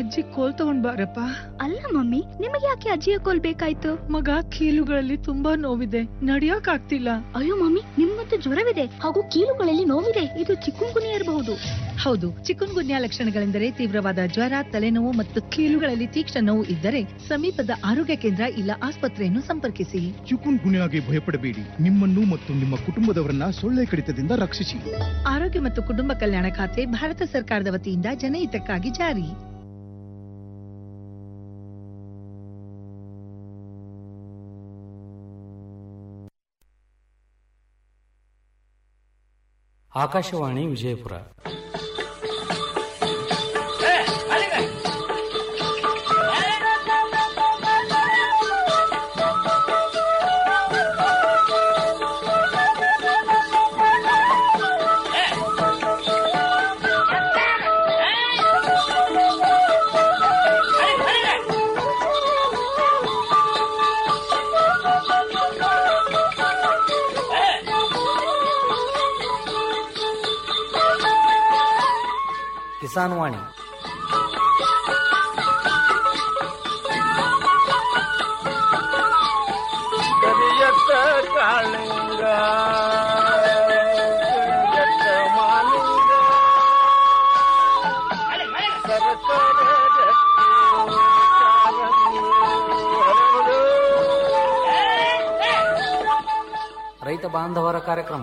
ಅಜ್ಜಿ ಕೋಲ್ ತಗೊಂಡ್ ಬಾರಪ್ಪ ಅಲ್ಲ ಮಮ್ಮಿ ನಿಮಗೆ ಯಾಕೆ ಅಜ್ಜಿಯ ಕೋಲ್ ಬೇಕಾಯ್ತು ಮಗ ಕೀಲುಗಳಲ್ಲಿ ತುಂಬಾ ನೋವಿದೆ ನಡಿಯಕ್ ಆಗ್ತಿಲ್ಲ ಅಯ್ಯೋ ಮಮ್ಮಿ ನಿಮ್ಮಂತೂ ಜ್ವರವಿದೆ ಹಾಗೂ ಕೀಲುಗಳಲ್ಲಿ ನೋವಿದೆ ಇದು ಚಿಕ್ಕುಂಗುನಿ ಇರಬಹುದು ಹೌದು ಚಿಕನ್ ಗುನ್ಯಾ ಲಕ್ಷಣಗಳೆಂದರೆ ತೀವ್ರವಾದ ಜ್ವರ ತಲೆನೋವು ಮತ್ತು ಕೀಲುಗಳಲ್ಲಿ ತೀಕ್ಷ್ಣ ನೋವು ಇದ್ದರೆ ಸಮೀಪದ ಆರೋಗ್ಯ ಕೇಂದ್ರ ಇಲ್ಲ ಆಸ್ಪತ್ರೆಯನ್ನು ಸಂಪರ್ಕಿಸಿ ಚಿಕುನ್ ಗುನ್ಯಾಗೆ ಭಯಪಡಬೇಡಿ ನಿಮ್ಮನ್ನು ಮತ್ತು ನಿಮ್ಮ ಕುಟುಂಬದವರನ್ನ ಸೊಳ್ಳೆ ಕಡಿತದಿಂದ ರಕ್ಷಿಸಿ ಆರೋಗ್ಯ ಮತ್ತು ಕುಟುಂಬ ಕಲ್ಯಾಣ ಖಾತೆ ಭಾರತ ಸರ್ಕಾರದ ವತಿಯಿಂದ ಜನಹಿತಕ್ಕಾಗಿ ಜಾರಿ ಆಕಾಶವಾಣಿ ವಿಜಯಪುರ ಕಿಸಾನ್ ವಾಣಿ ಕರಿಯತ್ತ ಕಾಳಿಂಗ ಕರಿಯತ್ತ ಮಾಲಿಂಗ ಸರಸರ ರಕ್ತಿ ಕಾರಂಗಿ ಹರಡು. ರೈತ ಬಾಂಧವರ ಕಾರ್ಯಕ್ರಮ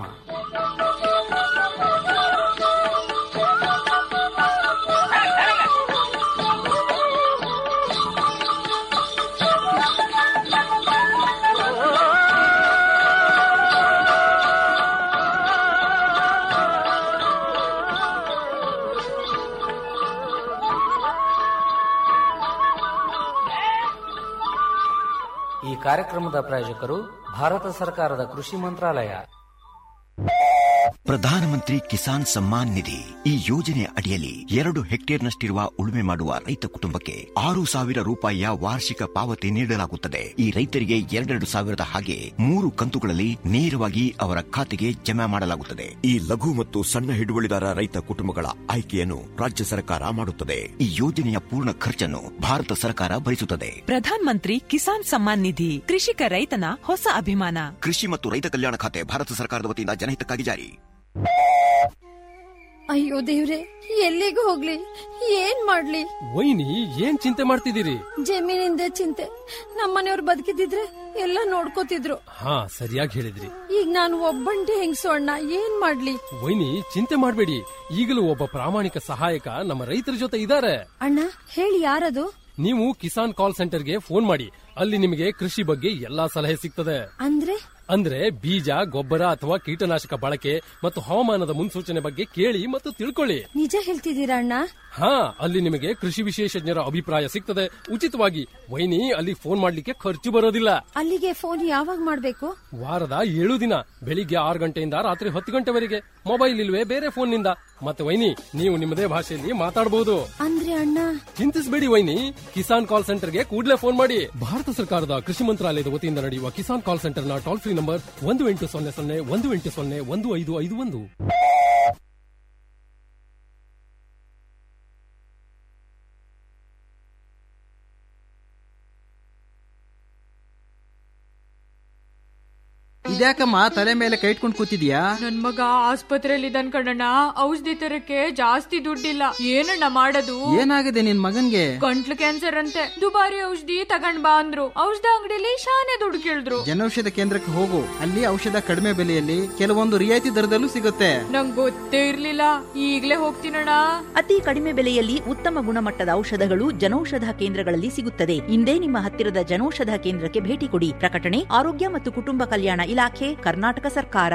ಈ ಕಾರ್ಯಕ್ರಮದ ಪ್ರಾಯೋಜಕರು ಭಾರತ ಸರ್ಕಾರದ ಕೃಷಿ ಮಂತ್ರಾಲಯ ಪ್ರಧಾನಮಂತ್ರಿ ಕಿಸಾನ್ ಸಮ್ಮಾನ್ ನಿಧಿ ಈ ಯೋಜನೆಯ ಅಡಿಯಲ್ಲಿ ಎರಡು ಹೆಕ್ಟೇರ್ನಷ್ಟಿರುವ ಉಳುಮೆ ಮಾಡುವ ರೈತ ಕುಟುಂಬಕ್ಕೆ ಆರು ಸಾವಿರ ರೂಪಾಯಿಯ ವಾರ್ಷಿಕ ಪಾವತಿ ನೀಡಲಾಗುತ್ತದೆ ಈ ರೈತರಿಗೆ ಎರಡೆರಡು ಸಾವಿರದ ಹಾಗೆ ಮೂರು ಕಂತುಗಳಲ್ಲಿ ನೇರವಾಗಿ ಅವರ ಖಾತೆಗೆ ಜಮಾ ಮಾಡಲಾಗುತ್ತದೆ ಈ ಲಘು ಮತ್ತು ಸಣ್ಣ ಹಿಡುವಳಿದಾರ ರೈತ ಕುಟುಂಬಗಳ ಆಯ್ಕೆಯನ್ನು ರಾಜ್ಯ ಸರ್ಕಾರ ಮಾಡುತ್ತದೆ ಈ ಯೋಜನೆಯ ಪೂರ್ಣ ಖರ್ಚನ್ನು ಭಾರತ ಸರ್ಕಾರ ಭರಿಸುತ್ತದೆ ಪ್ರಧಾನ್ ಮಂತ್ರಿ ಕಿಸಾನ್ ಸಮ್ಮಾನ್ ನಿಧಿ ಕೃಷಿಕ ರೈತನ ಹೊಸ ಅಭಿಮಾನ ಕೃಷಿ ಮತ್ತು ರೈತ ಕಲ್ಯಾಣ ಖಾತೆ ಭಾರತ ಸರ್ಕಾರದ ವತಿಯಿಂದ ಜನಹಿತಕ್ಕಾಗಿ ಜಾರಿ ಅಯ್ಯೋ ದೇವ್ರೆ ಎಲ್ಲಿಗೆ ಹೋಗ್ಲಿ ಏನ್ ಮಾಡ್ಲಿ ವೈನಿ ಏನ್ ಚಿಂತೆ ಮಾಡ್ತಿದ್ದೀರಿ ಜಮೀನಿಂದ ಚಿಂತೆ ನಮ್ಮನೆಯವ್ರು ಬದುಕಿದಿದ್ರೆ ಎಲ್ಲ ನೋಡ್ಕೋತಿದ್ರು ಹಾ ಸರಿಯಾಗಿ ಹೇಳಿದ್ರಿ ಈಗ ನಾನು ಒಬ್ಬಂಟಿ ಹೆಂಗ್ಸು ಅಣ್ಣ ಏನ್ ಮಾಡ್ಲಿ ವೈನಿ ಚಿಂತೆ ಮಾಡಬೇಡಿ ಈಗಲೂ ಒಬ್ಬ ಪ್ರಾಮಾಣಿಕ ಸಹಾಯಕ ನಮ್ಮ ರೈತರ ಜೊತೆ ಇದ್ದಾರೆ ಅಣ್ಣ ಹೇಳಿ ಯಾರದು ನೀವು ಕಿಸಾನ್ ಕಾಲ್ ಸೆಂಟರ್ಗೆ ಫೋನ್ ಮಾಡಿ ಅಲ್ಲಿ ನಿಮಗೆ ಕೃಷಿ ಬಗ್ಗೆ ಎಲ್ಲಾ ಸಲಹೆ ಸಿಗ್ತದೆ ಅಂದ್ರೆ ಅಂದ್ರೆ ಬೀಜ ಗೊಬ್ಬರ ಅಥವಾ ಕೀಟನಾಶಕ ಬಳಕೆ ಮತ್ತು ಹವಾಮಾನದ ಮುನ್ಸೂಚನೆ ಬಗ್ಗೆ ಕೇಳಿ ಮತ್ತು ತಿಳ್ಕೊಳ್ಳಿ ನಿಜ ಹೇಳ್ತಿದ್ದೀರಾ ಅಣ್ಣ ಹಾ ಅಲ್ಲಿ ನಿಮಗೆ ಕೃಷಿ ವಿಶೇಷಜ್ಞರ ಅಭಿಪ್ರಾಯ ಸಿಗ್ತದೆ ಉಚಿತವಾಗಿ ವೈನಿ ಅಲ್ಲಿ ಫೋನ್ ಮಾಡ್ಲಿಕ್ಕೆ ಖರ್ಚು ಬರೋದಿಲ್ಲ ಅಲ್ಲಿಗೆ ಫೋನ್ ಯಾವಾಗ ಮಾಡ್ಬೇಕು ವಾರದ ಏಳು ದಿನ ಬೆಳಿಗ್ಗೆ ಆರು ಗಂಟೆಯಿಂದ ರಾತ್ರಿ ಹತ್ತು ಗಂಟೆವರೆಗೆ ಮೊಬೈಲ್ ಇಲ್ವೇ ಬೇರೆ ಫೋನ್ ನಿಂದ ಮತ್ತೆ ವೈನಿ ನೀವು ನಿಮ್ಮದೇ ಭಾಷೆಯಲ್ಲಿ ಮಾತಾಡಬಹುದು ಅಂದ್ರೆ ಅಣ್ಣ ಚಿಂತಿಸಬೇಡಿ ವೈನಿ ಕಿಸಾನ್ ಕಾಲ್ ಸೆಂಟರ್ಗೆ ಕೂಡಲೇ ಫೋನ್ ಮಾಡಿ ಭಾರತ ಸರ್ಕಾರದ ಕೃಷಿ ಮಂತ್ರಾಲಯದ ವತಿಯಿಂದ ನಡೆಯುವ ಕಿಸಾನ್ ಕಾಲ್ ಸೆಂಟರ್ನ ಟೋಲ್ ಫ್ರೀ ನಂಬರ್ ಒಂದು ಎಂಟು ಸೊನ್ನೆ ಸೊನ್ನೆ ಒಂದು ಎಂಟು ಸೊನ್ನೆ ಒಂದು ಐದು ಐದು ಒಂದು ಇದ್ಯಾಕಮ್ಮ ತಲೆ ಮೇಲೆ ಕೈ ಇಟ್ಕೊಂಡು ಕೂತಿದ್ಯಾ ನನ್ ಮಗ ಆಸ್ಪತ್ರೆಯಲ್ಲಿ ಇದ್ದಾನ್ ಕಣಣ್ಣ ಔಷಧಿ ತರಕ್ಕೆ ಜಾಸ್ತಿ ದುಡ್ಡಿಲ್ಲ ಏನಣ್ಣ ಮಾಡೋದು ಏನಾಗಿದೆ ನಿನ್ ಮಗನ್ಗೆ ಗಂಟ್ಲು ಕ್ಯಾನ್ಸರ್ ಅಂತೆ ದುಬಾರಿ ಔಷಧಿ ತಗೊಂಡ್ ಬಾ ಅಂದ್ರು ಔಷಧ ಅಂಗಡಿಲಿ ಶಾನೆ ದುಡ್ಡು ಕೇಳಿದ್ರು ಜನೌಷಧ ಕೇಂದ್ರಕ್ಕೆ ಹೋಗು ಅಲ್ಲಿ ಔಷಧ ಕಡಿಮೆ ಬೆಲೆಯಲ್ಲಿ ಕೆಲವೊಂದು ರಿಯಾಯಿತಿ ದರದಲ್ಲೂ ಸಿಗುತ್ತೆ ನಂಗ್ ಗೊತ್ತೇ ಇರ್ಲಿಲ್ಲ ಈಗ್ಲೇ ಹೋಗ್ತೀನಣ್ಣ ಅತಿ ಕಡಿಮೆ ಬೆಲೆಯಲ್ಲಿ ಉತ್ತಮ ಗುಣಮಟ್ಟದ ಔಷಧಗಳು ಜನೌಷಧ ಕೇಂದ್ರಗಳಲ್ಲಿ ಸಿಗುತ್ತದೆ ಇಂದೇ ನಿಮ್ಮ ಹತ್ತಿರದ ಜನೌಷಧ ಕೇಂದ್ರಕ್ಕೆ ಭೇಟಿ ಕೊಡಿ ಪ್ರಕಟಣೆ ಆರೋಗ್ಯ ಮತ್ತು ಕುಟುಂಬ ಕಲ್ಯಾಣ ಇಲಾಖೆ ಕರ್ನಾಟಕ ಸರ್ಕಾರ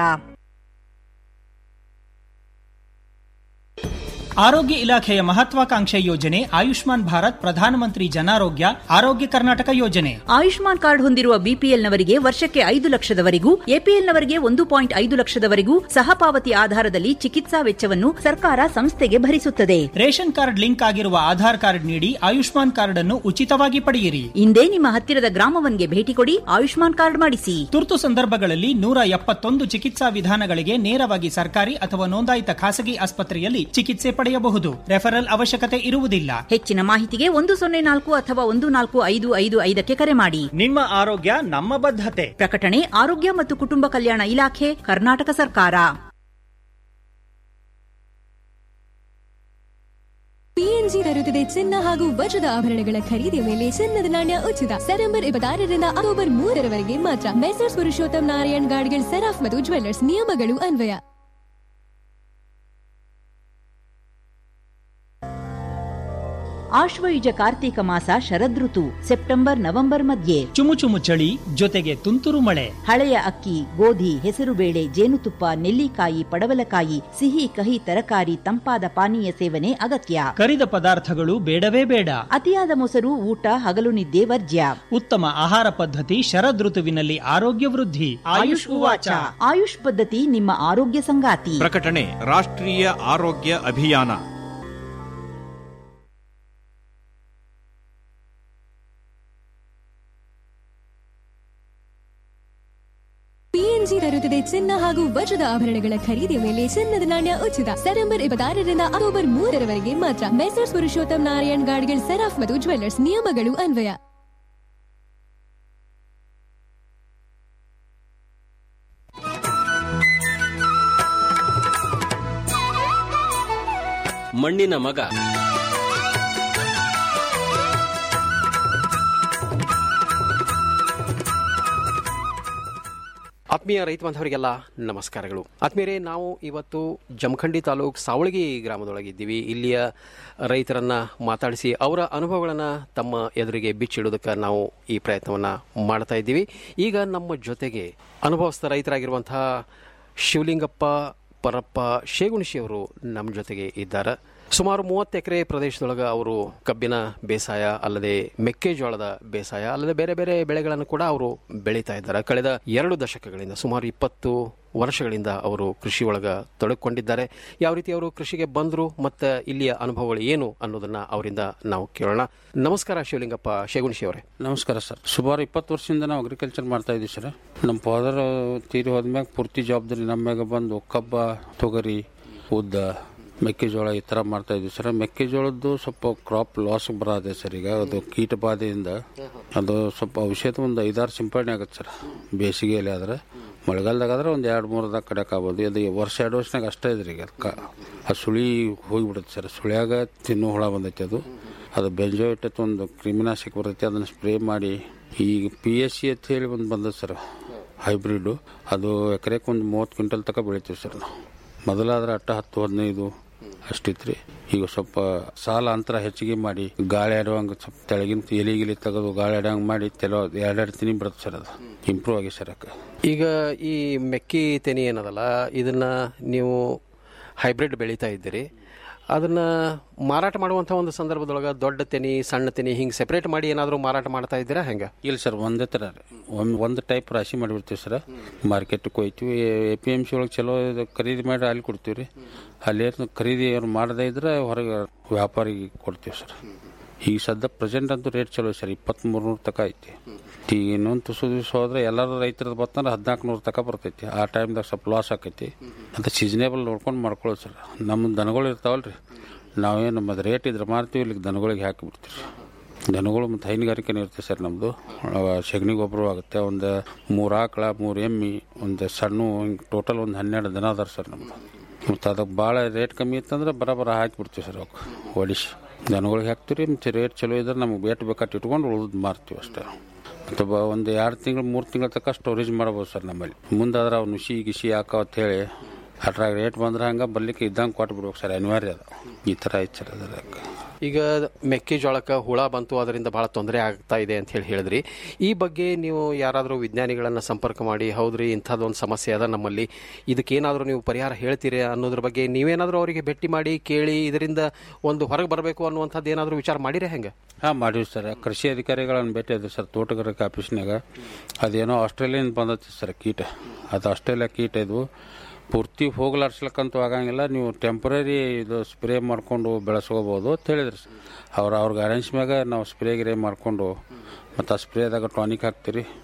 ಆರೋಗ್ಯ ಇಲಾಖೆಯ ಮಹತ್ವಾಕಾಂಕ್ಷೆ ಯೋಜನೆ ಆಯುಷ್ಮಾನ್ ಭಾರತ್ ಪ್ರಧಾನಮಂತ್ರಿ ಜನಾರೋಗ್ಯ ಆರೋಗ್ಯ ಕರ್ನಾಟಕ ಯೋಜನೆ ಆಯುಷ್ಮಾನ್ ಕಾರ್ಡ್ ಹೊಂದಿರುವ ಬಿಪಿಎಲ್ನವರಿಗೆ ವರ್ಷಕ್ಕೆ ಐದು ಲಕ್ಷದವರೆಗೂ ಎಪಿಎಲ್ನವರಿಗೆ ಒಂದು ಪಾಯಿಂಟ್ ಐದು ಲಕ್ಷದವರೆಗೂ ಸಹಪಾವತಿ ಆಧಾರದಲ್ಲಿ ಚಿಕಿತ್ಸಾ ವೆಚ್ಚವನ್ನು ಸರ್ಕಾರ ಸಂಸ್ಥೆಗೆ ಭರಿಸುತ್ತದೆ ರೇಷನ್ ಕಾರ್ಡ್ ಲಿಂಕ್ ಆಗಿರುವ ಆಧಾರ್ ಕಾರ್ಡ್ ನೀಡಿ ಆಯುಷ್ಮಾನ್ ಕಾರ್ಡ್ ಅನ್ನು ಉಚಿತವಾಗಿ ಪಡೆಯಿರಿ ಇಂದೇ ನಿಮ್ಮ ಹತ್ತಿರದ ಗ್ರಾಮವನ್ಗೆ ಭೇಟಿ ಕೊಡಿ ಆಯುಷ್ಮಾನ್ ಕಾರ್ಡ್ ಮಾಡಿಸಿ ತುರ್ತು ಸಂದರ್ಭಗಳಲ್ಲಿ ನೂರ ಎಪ್ಪತ್ತೊಂದು ಚಿಕಿತ್ಸಾ ವಿಧಾನಗಳಿಗೆ ನೇರವಾಗಿ ಸರ್ಕಾರಿ ಅಥವಾ ನೋಂದಾಯಿತ ಖಾಸಗಿ ಆಸ್ಪತ್ರೆಯಲ್ಲಿ ಚಿಕಿತ್ಸೆ ಪಡೆಯಬಹುದು ರೆಫರಲ್ ಅವಶ್ಯಕತೆ ಇರುವುದಿಲ್ಲ ಹೆಚ್ಚಿನ ಮಾಹಿತಿಗೆ ಒಂದು ಸೊನ್ನೆ ನಾಲ್ಕು ಅಥವಾ ಒಂದು ನಾಲ್ಕು ಐದು ಐದು ಐದಕ್ಕೆ ಕರೆ ಮಾಡಿ ನಿಮ್ಮ ಆರೋಗ್ಯ ನಮ್ಮ ಬದ್ಧತೆ ಪ್ರಕಟಣೆ ಆರೋಗ್ಯ ಮತ್ತು ಕುಟುಂಬ ಕಲ್ಯಾಣ ಇಲಾಖೆ ಕರ್ನಾಟಕ ಸರ್ಕಾರ ಪಿಎನ್ಜಿ ತರುತ್ತದೆ ಚಿನ್ನ ಹಾಗೂ ವಜ್ರದ ಆಭರಣಗಳ ಖರೀದಿಯ ಮೇಲೆ ಚಿನ್ನದ ನಾಣ್ಯ ಉಚಿತ ಸೆಪ್ಟೆಂಬರ್ ಇಪ್ಪತ್ತಾರರಿಂದ ಅಕ್ಟೋಬರ್ ಮೂರರವರೆಗೆ ಮಾತ್ರ ಮೆಸರ್ಸ್ ಪುರುಷೋತ್ತಮ್ ನಾರಾಯಣ್ ಗಾಡ್ಗಿಲ್ ಸೆರಾಫ್ ಮತ್ತು ಜ್ವೆಲ್ಲರ್ಸ್ ನಿಯಮಗಳು ಅನ್ವಯ ಆಶ್ವಯುಜ ಕಾರ್ತೀಕ ಮಾಸ ಶರದೃತು ಸೆಪ್ಟೆಂಬರ್ ನವೆಂಬರ್ ಮಧ್ಯೆ ಚುಮು ಚುಮು ಚಳಿ ಜೊತೆಗೆ ತುಂತುರು ಮಳೆ ಹಳೆಯ ಅಕ್ಕಿ ಗೋಧಿ ಹೆಸರುಬೇಳೆ ಜೇನುತುಪ್ಪ ನೆಲ್ಲಿಕಾಯಿ ಪಡವಲಕಾಯಿ ಸಿಹಿ ಕಹಿ ತರಕಾರಿ ತಂಪಾದ ಪಾನೀಯ ಸೇವನೆ ಅಗತ್ಯ ಕರಿದ ಪದಾರ್ಥಗಳು ಬೇಡವೇ ಬೇಡ ಅತಿಯಾದ ಮೊಸರು ಊಟ ಹಗಲು ನಿದ್ದೆ ವರ್ಜ್ಯ ಉತ್ತಮ ಆಹಾರ ಪದ್ಧತಿ ಶರದೃತುವಿನಲ್ಲಿ ಆರೋಗ್ಯ ವೃದ್ಧಿ ಆಯುಷ್ ಉವಾಚ ಆಯುಷ್ ಪದ್ಧತಿ ನಿಮ್ಮ ಆರೋಗ್ಯ ಸಂಗಾತಿ ಪ್ರಕಟಣೆ ರಾಷ್ಟ್ರೀಯ ಆರೋಗ್ಯ ಅಭಿಯಾನ ಪಿಎನ್ಜಿ ತರುತ್ತದೆ ಚಿನ್ನ ಹಾಗೂ ವಜ್ರದ ಆಭರಣಗಳ ಖರೀದಿಯ ಮೇಲೆ ಚಿನ್ನದ ನಾಣ್ಯ ಉಚಿತ ಸೆಪ್ಟೆಂಬರ್ ಇಪ್ಪತ್ತಾರರಿಂದ ಅಕ್ಟೋಬರ್ ಮೂರರವರೆಗೆ ಮಾತ್ರ ಮೆಸರ್ಸ್ ಪುರುಷೋತ್ತಮ್ ನಾರಾಯಣ್ ಗಾಡ್ಗಿಲ್ ಸೆರಾಫ್ ಮತ್ತು ಜ್ವೆಲ್ಲರ್ಸ್ ನಿಯಮಗಳು ಅನ್ವಯ ಮಣ್ಣಿನ ಮಗ ಆತ್ಮೀಯ ರೈತ ಬಾಂಧವರಿಗೆಲ್ಲ ನಮಸ್ಕಾರಗಳು ಆತ್ಮೀಯರೇ ನಾವು ಇವತ್ತು ಜಮಖಂಡಿ ತಾಲೂಕು ಸಾವಳಗಿ ಗ್ರಾಮದೊಳಗಿದ್ದೀವಿ ಇಲ್ಲಿಯ ರೈತರನ್ನ ಮಾತಾಡಿಸಿ ಅವರ ಅನುಭವಗಳನ್ನು ತಮ್ಮ ಎದುರಿಗೆ ಬಿಚ್ಚಿಡೋದಕ್ಕೆ ನಾವು ಈ ಪ್ರಯತ್ನವನ್ನು ಮಾಡ್ತಾ ಇದ್ದೀವಿ ಈಗ ನಮ್ಮ ಜೊತೆಗೆ ಅನುಭವಸ್ಥ ರೈತರಾಗಿರುವಂತಹ ಶಿವಲಿಂಗಪ್ಪ ಪರಪ್ಪ ಶೇಗುಣಿಶಿ ಅವರು ನಮ್ಮ ಜೊತೆಗೆ ಇದ್ದಾರೆ ಸುಮಾರು ಮೂವತ್ತು ಎಕರೆ ಪ್ರದೇಶದೊಳಗೆ ಅವರು ಕಬ್ಬಿನ ಬೇಸಾಯ ಅಲ್ಲದೆ ಮೆಕ್ಕೆಜೋಳದ ಬೇಸಾಯ ಅಲ್ಲದೆ ಬೇರೆ ಬೇರೆ ಬೆಳೆಗಳನ್ನು ಕೂಡ ಅವರು ಬೆಳೀತಾ ಇದ್ದಾರೆ ಕಳೆದ ಎರಡು ದಶಕಗಳಿಂದ ಸುಮಾರು ಇಪ್ಪತ್ತು ವರ್ಷಗಳಿಂದ ಅವರು ಕೃಷಿ ಒಳಗ ತೊಡಗಿಕೊಂಡಿದ್ದಾರೆ ಯಾವ ರೀತಿ ಅವರು ಕೃಷಿಗೆ ಬಂದರು ಮತ್ತು ಇಲ್ಲಿಯ ಅನುಭವಗಳು ಏನು ಅನ್ನೋದನ್ನ ಅವರಿಂದ ನಾವು ಕೇಳೋಣ ನಮಸ್ಕಾರ ಶಿವಲಿಂಗಪ್ಪ ಶೇಗುಣಿಶಿ ಅವರೇ ನಮಸ್ಕಾರ ಸರ್ ಸುಮಾರು ಇಪ್ಪತ್ತು ವರ್ಷದಿಂದ ನಾವು ಅಗ್ರಿಕಲ್ಚರ್ ಮಾಡ್ತಾ ಇದ್ದೀವಿ ಸರ್ ನಮ್ಮ ಫಾದರ್ ತೀರಿ ಹೋದ್ಮ್ಯಾಗ ಪೂರ್ತಿ ಜವಾಬ್ದಾರಿ ನಮ್ಮ ಮ್ಯಾಗ ಬಂದು ಕಬ್ಬ ತೊಗರಿ ಉದ್ದ ಮೆಕ್ಕೆಜೋಳ ಈ ಥರ ಮಾಡ್ತಾ ಇದ್ವಿ ಸರ್ ಮೆಕ್ಕೆಜೋಳದ್ದು ಸ್ವಲ್ಪ ಕ್ರಾಪ್ ಲಾಸ್ ಬರದೆ ಸರ್ ಈಗ ಅದು ಕೀಟ ಬಾಧೆಯಿಂದ ಅದು ಸ್ವಲ್ಪ ಔಷಧ ಒಂದು ಐದಾರು ಸಿಂಪಡಣೆ ಆಗುತ್ತೆ ಸರ್ ಬೇಸಿಗೆಯಲ್ಲಿ ಆದ್ರೆ ಮಳೆಗಾಲದಾಗ ಆದ್ರೆ ಒಂದು ಎರಡು ಮೂರದಾಗ ಕಡೆಕ್ ಆಗ್ಬೋದು ಅದು ವರ್ಷ ಎರಡು ವರ್ಷನಾಗ ಅಷ್ಟೇ ಇದ್ರಿ ಈಗ ಅದ್ಕ ಆ ಸುಳಿ ಹೋಗಿಬಿಡುತ್ತೆ ಸರ್ ಸುಳಿಯಾಗ ತಿನ್ನೋ ಹುಳ ಬಂದೈತೆ ಅದು ಅದು ಬೆಂಜೋಯಿಟ್ ಒಂದು ಕ್ರಿಮಿನಾಶಕ ಬರ್ತೈತೆ ಅದನ್ನು ಸ್ಪ್ರೇ ಮಾಡಿ ಈಗ ಪಿ ಎಸ್ ಸಿ ಅಂತ ಹೇಳಿ ಒಂದು ಬಂದದ ಸರ್ ಹೈಬ್ರಿಡು ಅದು ಎಕರೆಗೆ ಒಂದು ಮೂವತ್ತು ಕ್ವಿಂಟಲ್ ತನಕ ಬೆಳಿತೀವಿ ಸರ್ ನಾವು ಮೊದಲಾದ್ರೆ ಅಟ್ಟ ಹತ್ತು ಹದಿನೈದು ಅಷ್ಟಿತ್ರಿ ಈಗ ಸ್ವಲ್ಪ ಸಾಲ ಅಂತರ ಹೆಚ್ಚಿಗೆ ಮಾಡಿ ಗಾಳಿ ಆಡುವಂಗೆ ಸ್ವಲ್ಪ ತೆಳಗಿನ ಎಲಿ ಗಿಲಿ ತೆಗೆದು ಗಾಳಿ ಆಡುವಂಗೆ ಮಾಡಿ ತೆಲೋ ಎರಡೆರಡು ತಿನಿ ಬರುತ್ತೆ ಸರ್ ಅದು ಇಂಪ್ರೂವ್ ಆಗಿ ಸರ್ ಅಕ್ಕ ಈಗ ಈ ಮೆಕ್ಕಿ ತೆನಿ ಏನದಲ್ಲ ಇದನ್ನ ನೀವು ಹೈಬ್ರಿಡ್ ಬೆಳೀತಾ ಇದ್ದೀರಿ ಅದನ್ನ ಮಾರಾಟ ಮಾಡುವಂಥ ಒಂದು ಸಂದರ್ಭದೊಳಗೆ ದೊಡ್ಡ ತೆನಿ ಸಣ್ಣ ತೆನಿ ಹಿಂಗೆ ಸೆಪರೇಟ್ ಮಾಡಿ ಏನಾದರೂ ಮಾರಾಟ ಮಾಡ್ತಾ ಇದ್ದೀರಾ ಹೆಂಗೆ ಇಲ್ಲ ಸರ್ ಒಂದೇ ಥರ ಒಂದು ಒಂದು ಟೈಪ್ ರಾಶಿ ಮಾಡಿಬಿಡ್ತೀವಿ ಸರ್ ಮಾರ್ಕೆಟ್ಗೆ ಹೋಯ್ತೀವಿ ಎ ಪಿ ಎಮ್ ಸಿ ಒಳಗೆ ಚಲೋ ಇದು ಖರೀದಿ ಮಾಡಿ ಅಲ್ಲಿ ಕೊಡ್ತೀವಿ ರೀ ಅಲ್ಲಿ ಖರೀದಿ ಅವ್ರು ಮಾಡದೇ ಇದ್ರೆ ಹೊರಗೆ ವ್ಯಾಪಾರಿಗೆ ಕೊಡ್ತೀವಿ ಸರ್ ಈಗ ಸದ್ಯ ಪ್ರೆಸೆಂಟ್ ಅಂತೂ ರೇಟ್ ಚಲೋ ಸರ್ ಇಪ್ಪತ್ತ್ಮೂರು ನೂರು ತಕ ಐತಿ ಈಗ ಇನ್ನೊಂದು ತುಸು ದಿವಸ ಹೋದ್ರೆ ಎಲ್ಲರೂ ರೈತರದ್ದು ಬರ್ತಂದ್ರೆ ಹದಿನಾಲ್ಕು ನೂರು ತಕ ಬರ್ತೈತಿ ಆ ಟೈಮ್ದಾಗ ಸ್ವಲ್ಪ ಲಾಸ್ ಆಕೈತಿ ಅದು ಸೀಸನೇಬಲ್ ನೋಡ್ಕೊಂಡು ಮಾಡ್ಕೊಳ್ಳೋದು ಸರ್ ನಮ್ಮ ದನಗಳು ಇರ್ತಾವಲ್ಲ ರೀ ನಾವೇನು ಮತ್ತು ರೇಟ್ ಇದ್ರೆ ಮಾರ್ತೀವಿ ಇಲ್ಲಿಗೆ ದನಗಳಿಗೆ ಹಾಕಿಬಿಡ್ತೀವಿ ದನಗಳು ಮತ್ತು ಹೈನುಗಾರಿಕೆನೂ ಇರುತ್ತೆ ಸರ್ ನಮ್ಮದು ಸಗಣಿ ಗೊಬ್ಬರ ಆಗುತ್ತೆ ಒಂದು ಮೂರು ಆಕಳ ಮೂರು ಎಮ್ಮಿ ಒಂದು ಸಣ್ಣ ಹಿಂಗೆ ಟೋಟಲ್ ಒಂದು ಹನ್ನೆರಡು ದನ ಅದಾರ ಸರ್ ನಮ್ಮದು ಮತ್ತು ಅದಕ್ಕೆ ಭಾಳ ರೇಟ್ ಕಮ್ಮಿ ಇತ್ತಂದ್ರೆ ಬರೋಬರ ಹಾಕಿಬಿಡ್ತೀವಿ ಸರ್ ಅವಕ್ಕೆ ಒಡಿಸಿ ದನಗಳಿಗೆ ಹಾಕ್ತೀವಿ ಮತ್ತು ರೇಟ್ ಚಲೋ ಇದ್ರೆ ನಮಗೆ ಬೇಟ್ ಬೇಕಾಟ್ ಇಟ್ಕೊಂಡು ಉಳಿದು ಮಾರ್ತೀವಿ ಅಷ್ಟೇ ಮತ್ತು ಬ ಒಂದು ಎರಡು ತಿಂಗಳು ಮೂರು ತಿಂಗಳ ತನಕ ಸ್ಟೋರೇಜ್ ಮಾಡ್ಬೋದು ಸರ್ ನಮ್ಮಲ್ಲಿ ಮುಂದಾದ್ರೆ ಅವು ನುಸಿ ಗಿಸಿ ಹಾಕೋ ಅಂತೇಳಿ ಅದ್ರಾಗ ರೇಟ್ ಬಂದ್ರೆ ಹಂಗೆ ಬರ್ಲಿಕ್ಕೆ ಇದ್ದಂಗೆ ಕೊಟ್ಟು ಬಿಡ್ಬೇಕು ಸರ್ ಅನಿವಾರ್ಯ ಅದು ಈ ಥರ ಐತೆ ಸರ್ ಅದಕ್ಕೆ ಈಗ ಮೆಕ್ಕೆಜೋಳಕ್ಕೆ ಹುಳ ಬಂತು ಅದರಿಂದ ಬಹಳ ತೊಂದರೆ ಆಗ್ತಾ ಇದೆ ಅಂತ ಹೇಳಿ ಹೇಳಿದ್ರಿ ಈ ಬಗ್ಗೆ ನೀವು ಯಾರಾದರೂ ವಿಜ್ಞಾನಿಗಳನ್ನು ಸಂಪರ್ಕ ಮಾಡಿ ಹೌದ್ರಿ ಇಂಥದ್ದೊಂದು ಸಮಸ್ಯೆ ಅದ ನಮ್ಮಲ್ಲಿ ಇದಕ್ಕೇನಾದರೂ ನೀವು ಪರಿಹಾರ ಹೇಳ್ತೀರಿ ಅನ್ನೋದ್ರ ಬಗ್ಗೆ ನೀವೇನಾದರೂ ಅವರಿಗೆ ಭೇಟಿ ಮಾಡಿ ಕೇಳಿ ಇದರಿಂದ ಒಂದು ಹೊರಗೆ ಬರಬೇಕು ಅನ್ನುವಂಥದ್ದು ಏನಾದರೂ ವಿಚಾರ ಮಾಡಿರಿ ಹೆಂಗೆ ಹಾಂ ಮಾಡಿವಿ ಸರ್ ಕೃಷಿ ಅಧಿಕಾರಿಗಳನ್ನು ಭೇಟಿ ಆದ್ವಿ ಸರ್ ತೋಟಗಾರಿಕೆ ಆಫೀಸ್ನಾಗ ಅದೇನೋ ಆಸ್ಟ್ರೇಲಿಯನ್ ಬಂದೈತಿ ಸರ್ ಕೀಟ ಅದು ಆಸ್ಟ್ರೇಲಿಯಾ ಕೀಟ ಇದು ಪೂರ್ತಿ ಹೋಗ್ಲಾಡ್ಸ್ಲಕ್ಕಂತೂ ಆಗಂಗಿಲ್ಲ ನೀವು ಟೆಂಪ್ರರಿ ಇದು ಸ್ಪ್ರೇ ಮಾಡಿಕೊಂಡು ಬೆಳೆಸ್ಕೋಬೋದು ಅಂತ ಹೇಳಿದ್ರಿ ಅವ್ರು ಅವ್ರ ಗೈಡೆನ್ಸ್ ಮ್ಯಾಗ ನಾವು ಸ್ಪ್ರೇ ಗಿರೇ ಮಾಡಿಕೊಂಡು ಮತ್ತು ಆ ಸ್ಪ್ರೇದಾಗ ಟಾನಿಕ್ ಹಾಕ್ತೀರಿ